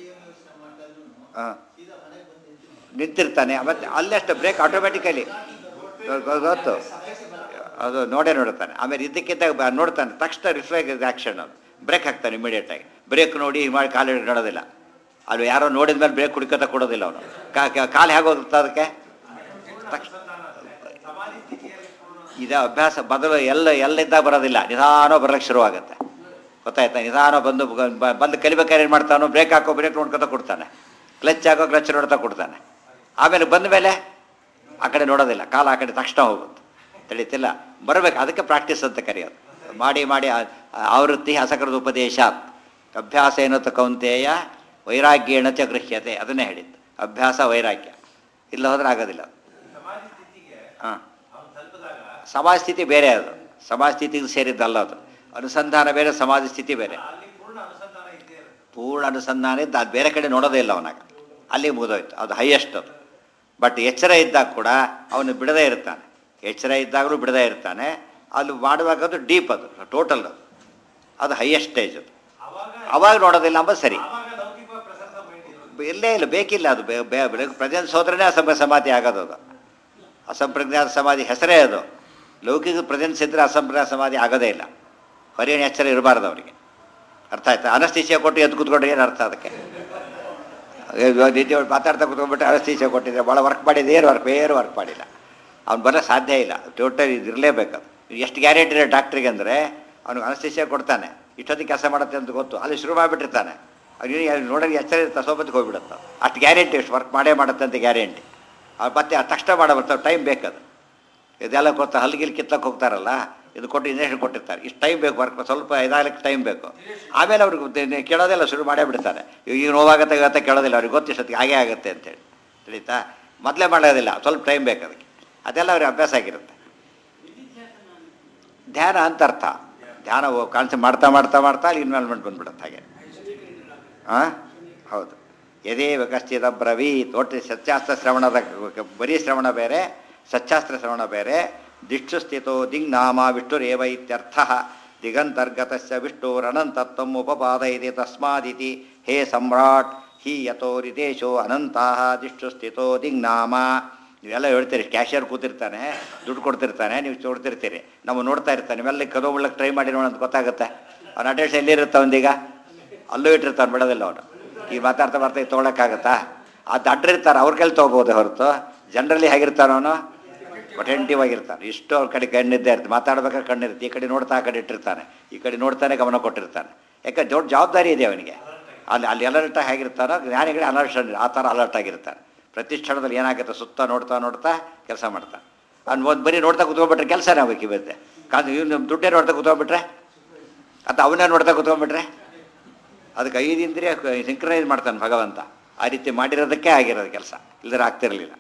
ಹಾಂ ನಿಂತಿರ್ತಾನೆ ಮತ್ತೆ ಅಲ್ಲಷ್ಟು ಬ್ರೇಕ್ ಆಟೋಮೆಟಿಕಲಿ ಗೊತ್ತು ಅದು ನೋಡೇ ನೋಡುತ್ತಾನೆ ಆಮೇಲೆ ಇದಕ್ಕಿಂತ ಬ- ನೋಡ್ತಾನೆ ತಕ್ಷಣ ರಿಫ್ಲೆಕ್ಟ್ ಆ್ಯಕ್ಷನ್ ಅದು ಬ್ರೇಕ್ ಹಾಕ್ತಾನೆ ಇಮಿಡಿಯೇಟಾಗಿ ಬ್ರೇಕ್ ನೋಡಿ ಹೀಗ್ ಮಾಡಿ ಕಾಲು ನೋಡೋದಿಲ್ಲ ಅಲ್ಲಿ ಯಾರೋ ನೋಡಿದ ಮೇಲೆ ಬ್ರೇಕ್ ಹುಡುಕತ ಕೊಡೋದಿಲ್ಲ ಅವನು ಕಾಲು ಹೇಗೆ ಹೋಗುತ್ತೆ ಅದಕ್ಕೆ ತಕ್ಷಣ ಸಮಾಧಿ ಸ್ಥಿತಿಯಲ್ಲಿ ಪೂರ್ಣ ಇದು ಅಭ್ಯಾಸ ಬದಲು ಎಲ್ಲ ಎಲ್ಲಿದ್ದಾಗ ಬರೋದಿಲ್ಲ ನಿಧಾನ ಬರೋಕ್ಕೆ ಶುರುವಾಗುತ್ತೆ ಗೊತ್ತಾಯ್ತಾ ನಿಧಾನ ಬಂದು ಬ- ಬಂದು ಕಲಿಬೇಕಾದ್ರೆ ಏನು ಮಾಡ್ತಾನೋ ಬ್ರೇಕ್ ಹಾಕೋ ಬ್ರೇಕ್ ನೋಡ್ಕೊತಾ ಕೊಡ್ತಾನೆ ಕ್ಲಚ್ ಹಾಕೋ ಕ್ಲಚ್ ನೋಡ್ತಾ ಕೊಡ್ತಾನೆ ಆಮೇಲೆ ಬಂದ ಮೇಲೆ ಆ ಕಡೆ ನೋಡೋದಿಲ್ಲ ಕಾಲ ಆ ಕಡೆ ತಕ್ಷಣ ಹೋಗುತ್ತೆ ತಿಳಿತಿಲ್ಲ ಬರಬೇಕು ಅದಕ್ಕೆ ಪ್ರಾಕ್ಟೀಸ್ ಅಂತ ಕರೆಯೋದು ಮಾಡಿ ಮಾಡಿ ಆ- ಆ ಆವೃತ್ತಿ ಹಸಕರದ ಉಪದೇಶ ಅಭ್ಯಾಸ ಏನತ್ತ ಕೌಂತೆಯ ವೈರಾಗ್ಯೇಣ ಚ ಗೃಹ್ಯತೆ ಅದನ್ನೇ ಹೇಳಿದ್ದು ಅಭ್ಯಾಸ ವೈರಾಗ್ಯ ಇಲ್ಲ ಹೋದ್ರೆ ಆಗೋದಿಲ್ಲ ಸಮಾಧಿ ಸ್ಥಿತಿಗೆ ಹಾಂ ಅವನು ತಲುಪಿದಾಗ ಸಮಾಜ ಸ್ಥಿತಿ ಬೇರೆ ಅದು ಸಮಾಜ ಸ್ಥಿತಿಗೆ ಸೇರಿದ್ದಲ್ಲ ಅದು ಅನುಸಂಧಾನ ಬೇರೆ ಸಮಾಜ ಸ್ಥಿತಿ ಬೇರೆ ಅಲ್ಲಿ ಪೂರ್ಣ ಅನುಸಂಧಾನ ಇದ್ದೇ ಇರುತ್ತೆ ಪೂರ್ಣ ಅನುಸಂಧಾನ ಇದ್ದು ಅದು ಬೇರೆ ಕಡೆ ನೋಡೋದೇ ಇಲ್ಲ ಅವನಾಗ ಅಲ್ಲಿ ಮುಗಿದೋಯ್ತು ಅದು ಹೈಯೆಸ್ಟ್ ಅದು ಬಟ್ ಎಚ್ಚರ ಇದ್ದಾಗ ಕೂಡ ಅವನು ಬಿಡದೇ ಇರ್ತಾನೆ ಎಚ್ಚರ ಇದ್ದಾಗಲೂ ಬಿಡದೇ ಇರ್ತಾನೆ ಅಲ್ಲಿ ಮಾಡುವಾಗ ಅದು ಡೀಪ್ ಅದು ಟೋಟಲ್ ಅದು ಅದು ಹೈಯೆಸ್ಟ್ ಸ್ಟೇಜ್ ಅದು ಅವಾಗ ಅವಾಗ ನೋಡೋದಿಲ್ಲ ಅಂಬ ಸರಿ ಆವಾಗ ಲೌಕಿಕ ಪ್ರಸನ್ನ ಮೈಂಡ್ ಇರುತ್ತೆ ಇಲ್ಲೇ ಇಲ್ಲ ಬೇಕಿಲ್ಲ ಅದು ಬೇ- ಬೇ- ಬೆಳಗ್ಗೆ ಪ್ರೆಸೆನ್ಸ್ ಹೋದ್ರೇ ಅಸಂಪ್ರ ಸಮಾಧಿ ಆಗೋದು ಅದು ಅಸಂಪ್ರಜ್ಞಾತ ಸಮಾಧಿ ಹೆಸರೇ ಅದು ಲೌಕಿಕ ಪ್ರೆಸೆನ್ಸ್ ಇದ್ದರೆ ಅಸಂಪ್ರಜ್ಞಾತ ಸಮಾಧಿ ಆಗೋದೇ ಇಲ್ಲ ಹೊರಗಿನ ಎಚ್ಚರ ಇರಬಾರ್ದು ಅವರಿಗೆ ಅರ್ಥ ಆಯ್ತಾ ಅನಸ್ತೀಸಿಯ ಕೊಟ್ಟು ಎದ್ದು ಕೂತ್ಕೊಂಡ್ರೆ ಏನು ಅರ್ಥ ಅದಕ್ಕೆ ನಿದ್ದೆ ಮಾತಾಡ್ತಾ ಕೂತ್ಕೊಂಡ್ಬಿಟ್ಟು ಅನಸ್ತೀಸಿಯ ಕೊಟ್ಟಿದ್ರೆ ಭಾಳ ವರ್ಕ್ ಮಾಡಿದ್ದು ಏನು ವರ್ಕ್ ಏನು ವರ್ಕ್ ಮಾಡಿಲ್ಲ ಅವ್ನು ಬರೋ ಸಾಧ್ಯ ಇಲ್ಲ ಟೋಟಲ್ ಇದು ಇರಲೇಬೇಕು ಅದು ಎಷ್ಟು ಗ್ಯಾರಂಟಿ ಇದೆ ಡಾಕ್ಟ್ರಿಗೆ ಅಂದರೆ ಅವ್ನಿಗೆ ಅನಸ್ತೀಸಿಯ ಕೊಡ್ತಾನೆ ಇಷ್ಟೊತ್ತಿಗೆ ಕೆಲಸ ಮಾಡುತ್ತೆ ಅಂತ ಗೊತ್ತು ಅಲ್ಲಿ ಶುರು ಮಾಡಿಬಿಟ್ಟಿರ್ತಾನೆ ಅವ್ನಿಗೆ ನೋಡೋಕೆ ಎಚ್ಚರ ಇರುತ್ತೆ ಸೋಬತ್ತಿಗೆ ಹೋಗ್ಬಿಡುತ್ತೆ ಅಷ್ಟು ಗ್ಯಾರಂಟಿ ಎಷ್ಟು ವರ್ಕ್ ಮಾಡೇ ಮಾಡುತ್ತೆ ಅಂತ ಗ್ಯಾರಂಟಿ ಅವ್ರು ಮತ್ತೆ ಆ ತಕ್ಷಣ ಮಾಡೋ ಬರ್ತಾವೆ ಟೈಮ್ ಬೇಕದು ಇದೆಲ್ಲ ಕೊಡ್ತಾ ಹಲ್ಲಿಗಿಲ್ ಕಿತ್ತಕ್ಕೆ ಹೋಗ್ತಾರಲ್ಲ ಇದು ಕೊಟ್ಟು ಇಂಜೆಕ್ಷನ್ ಕೊಟ್ಟಿರ್ತಾರೆ ಇಷ್ಟು ಟೈಮ್ ಬೇಕು ವರ್ಕ್ ಸ್ವಲ್ಪ ಇದಾಗಲಿಕ್ಕೆ ಟೈಮ್ ಬೇಕು ಆಮೇಲೆ ಅವ್ರಿಗೆ ಗೊತ್ತೇ- ನೆ- ಕೇಳೋದೆಲ್ಲ ಶುರು ಮಾಡೇ ಬಿಡ್ತಾರೆ ಈಗ ನೋವಾಗತ್ತೆ ಇವತ್ತೆ ಕೇಳೋದಿಲ್ಲ ಅವ್ರಿಗೆ ಗೊತ್ತಿಷ್ಟೊತ್ತಿಗೆ ಹಾಗೇ ಆಗುತ್ತೆ ಅಂತೇಳಿ ತಿಳಿತಾ ಮೊದಲೇ ಮಾಡೋದಿಲ್ಲ ಸ್ವಲ್ಪ ಟೈಮ್ ಬೇಕು ಅದಕ್ಕೆ ಅದೆಲ್ಲ ಅವ್ರಿಗೆ ಅಭ್ಯಾಸ ಆಗಿರುತ್ತೆ ಧ್ಯಾನ ಅಂತ ಅರ್ಥ ಧ್ಯಾನ ಕಾಣಿಸಿ ಮಾಡ್ತಾ ಮಾಡ್ತಾ ಮಾಡ್ತಾ ಅಲ್ಲಿ ಇನ್ವಾಲ್ವ್ಮೆಂಟ್ ಬಂದ್ಬಿಡುತ್ತೆ ಹಾಗೆ ಹಾಂ ಹೌದು ಯದೇವ ಕಶ್ಚಿದ ಬ್ರವೀತ್ ಒಟ್ಟು ಸತ್ಯಾಸ್ತ್ರ ಶ್ರವಣದ ಬರೀ ಶ್ರವಣ ಬೇರೆ ಸತ್ಯಾಸ್ತ್ರ ಶ್ರವಣ ಬೇರೆ ದಿಕ್ಷು ಸ್ಥಿತೋ ದಿಗ್ ನಾಮ ವಿಷ್ಣುರೇವ ಇತ್ಯರ್ಥ ದಿಗಂತರ್ಗತಸ್ಯ ವಿಷ್ಣುರನಂತತ್ವಂ ಉಪಪಾದಯತಿ ತಸ್ಮಾದಿತಿ ಹೇ ಸಮ್ರಾಟ್ ಹಿ ಯಥೋ ರಿತೇಶೋ ಅನಂತಹ ದಿಕ್ಷು ಸ್ಥಿತೋ ದಿಗ್ ನಾಮ ನೀವೆಲ್ಲ ಹೇಳ್ತೀರಿ ಕ್ಯಾಶಿಯರ್ ಕೂತಿರ್ತಾನೆ ದುಡ್ಡು ಕೊಡ್ತಿರ್ತಾನೆ ನೀವು ನೋಡ್ತಿರ್ತೀರಿ ನಾವು ನೋಡ್ತಾ ಇರ್ತಾನೆ ನೀವೆಲ್ಲ ಕದೋ ಬಿಡ್ಲಕ್ಕೆ ಟ್ರೈ ಮಾಡಿ ನೋಡೋದು ಗೊತ್ತಾಗುತ್ತೆ ಅವ್ನ ಅಟೆನ್ಷನ್ ಎಲ್ಲಿರುತ್ತೆ ಅವನಿಗೆ ಅಲ್ಲೂ ಇಟ್ಟಿರ್ತಾನೆ ಬಿಡೋದಿಲ್ಲ ಅವನು ಈಗ ಮಾತಾಡ್ತಾ ಬರ್ತಾ ಈಗ ತೊಗೊಳಕ್ಕಾಗತ್ತಾ ಆ ದಡ್ರಿರ್ತಾರೆ ಅವ್ರ ಕೈಲಿ ತೊಗೋಬೋದು ಹೊರತು ಜನರಲಿ ಹೇಗಿರ್ತಾನೆ ಅವನು ಅಟೆಂಟಿವ್ ಆಗಿರ್ತಾನೆ ಇಷ್ಟು ಅವ್ರ ಕಡೆ ಕಣ್ಣಿದ್ದೇ ಇರ್ತದೆ ಮಾತಾಡ್ಬೇಕಾದ್ರೆ ಕಣ್ಣಿರುತ್ತೆ ಈ ಕಡೆ ನೋಡ್ತಾ ಆ ಕಡೆ ಇಟ್ಟಿರ್ತಾನೆ ಈ ಕಡೆ ನೋಡ್ತಾನೆ ಗಮನ ಕೊಟ್ಟಿರ್ತಾನೆ ಯಾಕೆ ದೊಡ್ಡ ಜವಾಬ್ದಾರಿ ಇದೆ ಅವನಿಗೆ ಅಲ್ಲಿ ಅಲ್ಲಿ ಅಲರ್ಟ್ ಆಗಿರ್ತಾನೋ ಜ್ಞಾನಿಗಳೇ ಅಲರ್ಟ್ ಆ ಥರ ಅಲರ್ಟ್ ಆಗಿರ್ತಾನೆ ಪ್ರತಿ ಕ್ಷಣದಲ್ಲಿ ಏನಾಗುತ್ತೆ ಸುತ್ತ ನೋಡ್ತಾ ನೋಡ್ತಾ ಕೆಲಸ ಮಾಡ್ತಾನೆ ಅವ್ನು ಒಂದು ಬರೀ ನೋಡ್ತಾ ಕುತ್ಕೊಂಡ್ಬಿಟ್ರೆ ಕೆಲಸನೇ ಆಗ್ಬೇಕು ಇವತ್ತೆ ಕಾದು ಇವ್ನು ದುಡ್ಡೇ ನೋಡ್ತಾ ಕುತ್ಕೊಂಡ್ಬಿಟ್ರೆ ಅಥವಾ ಅವನ್ನೇ ನೋಡ್ತಾ ಕುತ್ಕೊಂಡ್ಬಿಟ್ರೆ ಅದಕ್ಕೆ ಐದು ಇಂದ್ರಿಯ ಸಿಂಕ್ರನೈಸ್ ಮಾಡ್ತಾನೆ ಭಗವಂತ ಆ ರೀತಿ ಮಾಡಿರೋದಕ್ಕೆ ಆಗಿರೋದು ಕೆಲಸ ಇಲ್ಲದ್ರೆ ಆಗ್ತಿರಲಿಲ್ಲ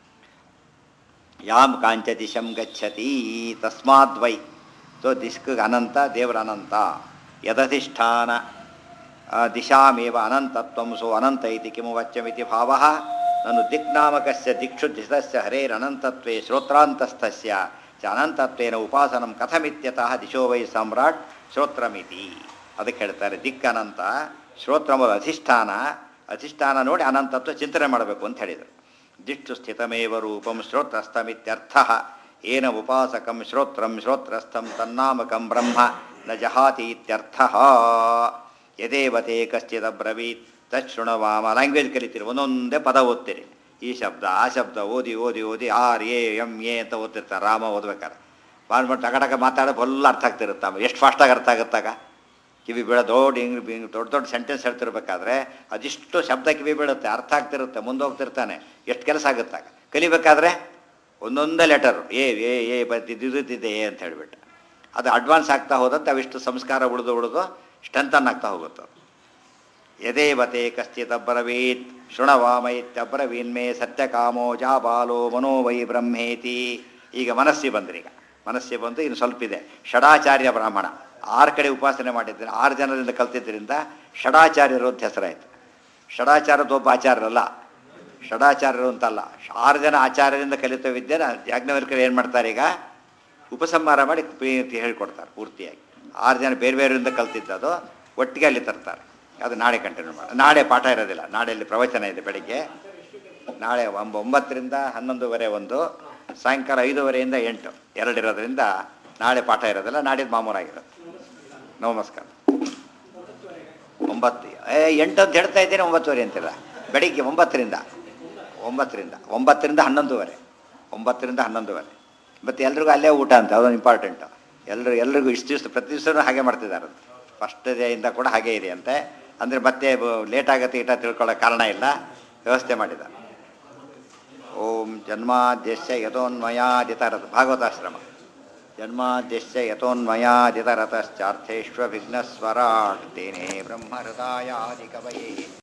ಯಾಮ್ ಕಾಂಚ ದಿಶಂ ಗಚ್ಚತಿ ತಸ್ಮಾದ್ವೈ ಸೊ ದಿಸ್ಕಿಗೆ ಅನಂತ ದೇವರ ಅನಂತ ಯದಧಿಷ್ಠಾನ ಆ, ದಿಶಾಮೇವ ಅನಂತತ್ವಂ ಸೊ ಅನಂತ ಇತಿ ಕಿಮು ವಚ್ಯಮಿತಿ ಭಾವ ನನು ದಿಕ್ನಾಮಕಸ್ಯ ದಿಕ್ಷು ದಿಶಸ್ಯ ಹರೇರನಂತತ್ವೇ ಶ್ರೋತ್ರಾಂತಸ್ಥಸ್ಯ ಚ ಅನಂತತ್ವೇನ ಉಪಾಸನಂ ಕಥಮಿತ್ಯತಃ ದಿಶೋ ವೈ ಸಮ್ರಾಟ್ ಶ್ರೋತ್ರಮಿತಿ ಅದಕ್ಕೆ ಹೇಳ್ತಾರೆ ದಿಕ್ ಅನಂತ ಶ್ರೋತ್ರಮ ಅಧಿಷ್ಠಾನ ಅಧಿಷ್ಠಾನ ನೋಡಿ ಅನಂತತ್ವ ಚಿಂತನೆ ಮಾಡಬೇಕು ಅಂತ ಹೇಳಿದರು ದಿಷ್ಟು ಸ್ಥಿತಮೇವ ರೂಪಂ ಶ್ರೋತ್ರಸ್ಥಮಿತ್ಯರ್ಥ ಏನ ಉಪಾಸಕಂ ಶ್ರೋತ್ರಂ ಶ್ರೋತ್ರಸ್ಥಂ ತನ್ನಾಮಕಂ ಬ್ರಹ್ಮ ನ ಜಹಾತಿ ಇತ್ಯರ್ಥ ಯದೇವತೆ ಕಶ್ಚಿದ ಬ್ರವೀತ್ ತಚ್ಛೃಣವಾಮ ಲ್ಯಾಂಗ್ವೇಜ್ ಕಲಿತೀರಿ ಒಂದೊಂದೇ ಪದ ಓದ್ತೀರಿ ಈ ಶಬ್ದ ಆ ಶಬ್ದ ಓದಿ ಓದಿ ಓದಿ ಆರ್ ಎ ಎಮ್ ಎ ಅಂತ ಓದ್ತಿರ್ತಾರೆ ರಾಮ ಓದ್ಬೇಕಾರೆ ಮಾಡ್ಬಿಟ್ಟು ಟಕ ಟಕ ಮಾತಾಡೋ ಫುಲ್ ಅರ್ಥ ಆಗ್ತಿರುತ್ತೆ ಆಮೇಲೆ ಎಷ್ಟು ಫಾಸ್ಟಾಗಿ ಅರ್ಥ ಆಗುತ್ತಾಗ ಕಿವಿ ಬೀಳೋ ದೊಡ್ಡ ಹಿಂಗ್ ಹಿಂಗ್ ದೊಡ್ಡ ದೊಡ್ಡ ಸೆಂಟೆನ್ಸ್ ಹೇಳ್ತಿರ್ಬೇಕಾದ್ರೆ ಅದಿಷ್ಟು ಶಬ್ದ ಕಿವಿ ಬೀಳುತ್ತೆ ಅರ್ಥ ಆಗ್ತಿರುತ್ತೆ ಮುಂದೆ ಹೋಗ್ತಿರ್ತಾನೆ ಎಷ್ಟು ಕೆಲಸ ಆಗುತ್ತಾಗ ಕಲಿಬೇಕಾದ್ರೆ ಒಂದೊಂದೇ ಲೆಟರು ಏ ಏ ಏ ಬರ್ತಿದ್ದಿದ್ದಿದೆ ಏ ಅಂತ ಹೇಳಿಬಿಟ್ಟು ಅದು ಅಡ್ವಾನ್ಸ್ ಆಗ್ತಾ ಹೋದಂತೆ ಅವಿಷ್ಟು ಸಂಸ್ಕಾರ ಉಳಿದು ಉಳಿದು ಸ್ಟ್ರೆಂತನ್ ಆಗ್ತಾ ಹೋಗುತ್ತೆ ಯದೇವತೆ ಕಶ್ಚಿದಬ್ಬರವೀತ್ ಶೃಣವಾಮೈತ್ಯಬ್ಬರವೀನ್ಮೇ ಸತ್ಯಕಾಮೋ ಜಾಬಾಲೋ ಮನೋ ವೈ ಬ್ರಹ್ಮೇತಿ ಈಗ ಮನಸ್ಸಿ ಬಂದ್ರಿ ಈಗ ಮನಸ್ಸಿ ಬಂದು ಇನ್ನು ಸ್ವಲ್ಪ ಇದೆ ಷಡಾಚಾರ್ಯ ಬ್ರಾಹ್ಮಣ ಆರು ಕಡೆ ಉಪಾಸನೆ ಮಾಡಿದ್ದೀನಿ ಆರು ಜನರಿಂದ ಕಲ್ತಿದ್ದರಿಂದ ಷಡಾಚಾರ್ಯರು ಅಂತ ಹೆಸರಾಯಿತು ಷಡಾಚಾರದ ಒಬ್ಬ ಆಚಾರ್ಯರಲ್ಲ ಷಡಾಚಾರ್ಯರು ಅಂತಲ್ಲ ಆರು ಜನ ಆಚಾರ್ಯರಿಂದ ಕಲಿತ ವಿದ್ಯೆನ ಯಾಜ್ಞವಲ್ಕರು ಏನು ಮಾಡ್ತಾರೆ ಈಗ ಉಪಸಂಹಾರ ಮಾಡಿ ಪ್ರೀತಿ ಹೇಳ್ಕೊಡ್ತಾರೆ ಪೂರ್ತಿಯಾಗಿ ಆರು ಜನ ಬೇರೆ ಬೇರೆಯಿಂದ ಕಲ್ತಿದ್ದದು ಒಟ್ಟಿಗೆ ಅಲ್ಲಿ ತರ್ತಾರೆ ಅದು ನಾಳೆ ಕಂಟಿನ್ಯೂ ಮಾಡಿ ನಾಳೆ ಪಾಠ ಇರೋದಿಲ್ಲ ನಾಳೆಯಲ್ಲಿ ಪ್ರವಚನ ಇದೆ ಬೆಳಿಗ್ಗೆ ನಾಳೆ ಒಂಬ ಒಂಬತ್ತರಿಂದ ಹನ್ನೊಂದುವರೆ ಒಂದು ಸಾಯಂಕಾಲ ಐದೂವರೆಯಿಂದ ಎಂಟು ಎರಡಿರೋದ್ರಿಂದ ನಾಳೆ ಪಾಠ ಇರೋದಿಲ್ಲ ನಾಡಿದ್ದು ಮಾಮೂಲಾಗಿರೋದು ನಮಸ್ಕಾರ ಒಂಬತ್ತು ಏ ಎಂಟು ಅಂತ ಹೇಳ್ತಾ ಇದ್ದೀನಿ ಒಂಬತ್ತುವರೆ ಅಂತಿಲ್ಲ ಬೆಳಿಗ್ಗೆ ಒಂಬತ್ತರಿಂದ ಒಂಬತ್ತರಿಂದ ಒಂಬತ್ತರಿಂದ ಹನ್ನೊಂದುವರೆ ಒಂಬತ್ತರಿಂದ ಹನ್ನೊಂದುವರೆ ಮತ್ತು ಎಲ್ರಿಗೂ ಅಲ್ಲೇ ಊಟ ಅಂತ ಅದೊಂದು ಇಂಪಾರ್ಟೆಂಟು ಎಲ್ಲರೂ ಎಲ್ರಿಗೂ ಇಷ್ಟು ದಿವಸ ಪ್ರತಿ ದಿವಸನೂ ಹಾಗೆ ಮಾಡ್ತಿದ್ದಾರೆ ಫಸ್ಟ್ ಡೇಯಿಂದ ಕೂಡ ಹಾಗೆ ಇದೆ ಅಂತೆ ಅಂದರೆ ಮತ್ತೆ ಲೇಟ್ ಆಗತ್ತೆ ಈಟ ತಿಳ್ಕೊಳ್ಳೋ ಕಾರಣ ಇಲ್ಲ ವ್ಯವಸ್ಥೆ ಮಾಡಿದ್ದಾರೆ ಓಂ ಜನ್ಮಾದ್ಯಸ್ಯ ಯಥೋನ್ಮಯಾದಿತರಥ ಭಾಗವತಾಶ್ರಮ ಜನ್ಮಾದ್ಯಸ್ಯ ಯಥೋನ್ಮಯಾದಿತರತಶ್ಚಾರ್ಥೇಶ್ವ ವಿಘ್ನಸ್ವರಾಟ್ ತೇನೇ ಬ್ರಹ್ಮಹೃದಾಯಾದಿಕವಯೇ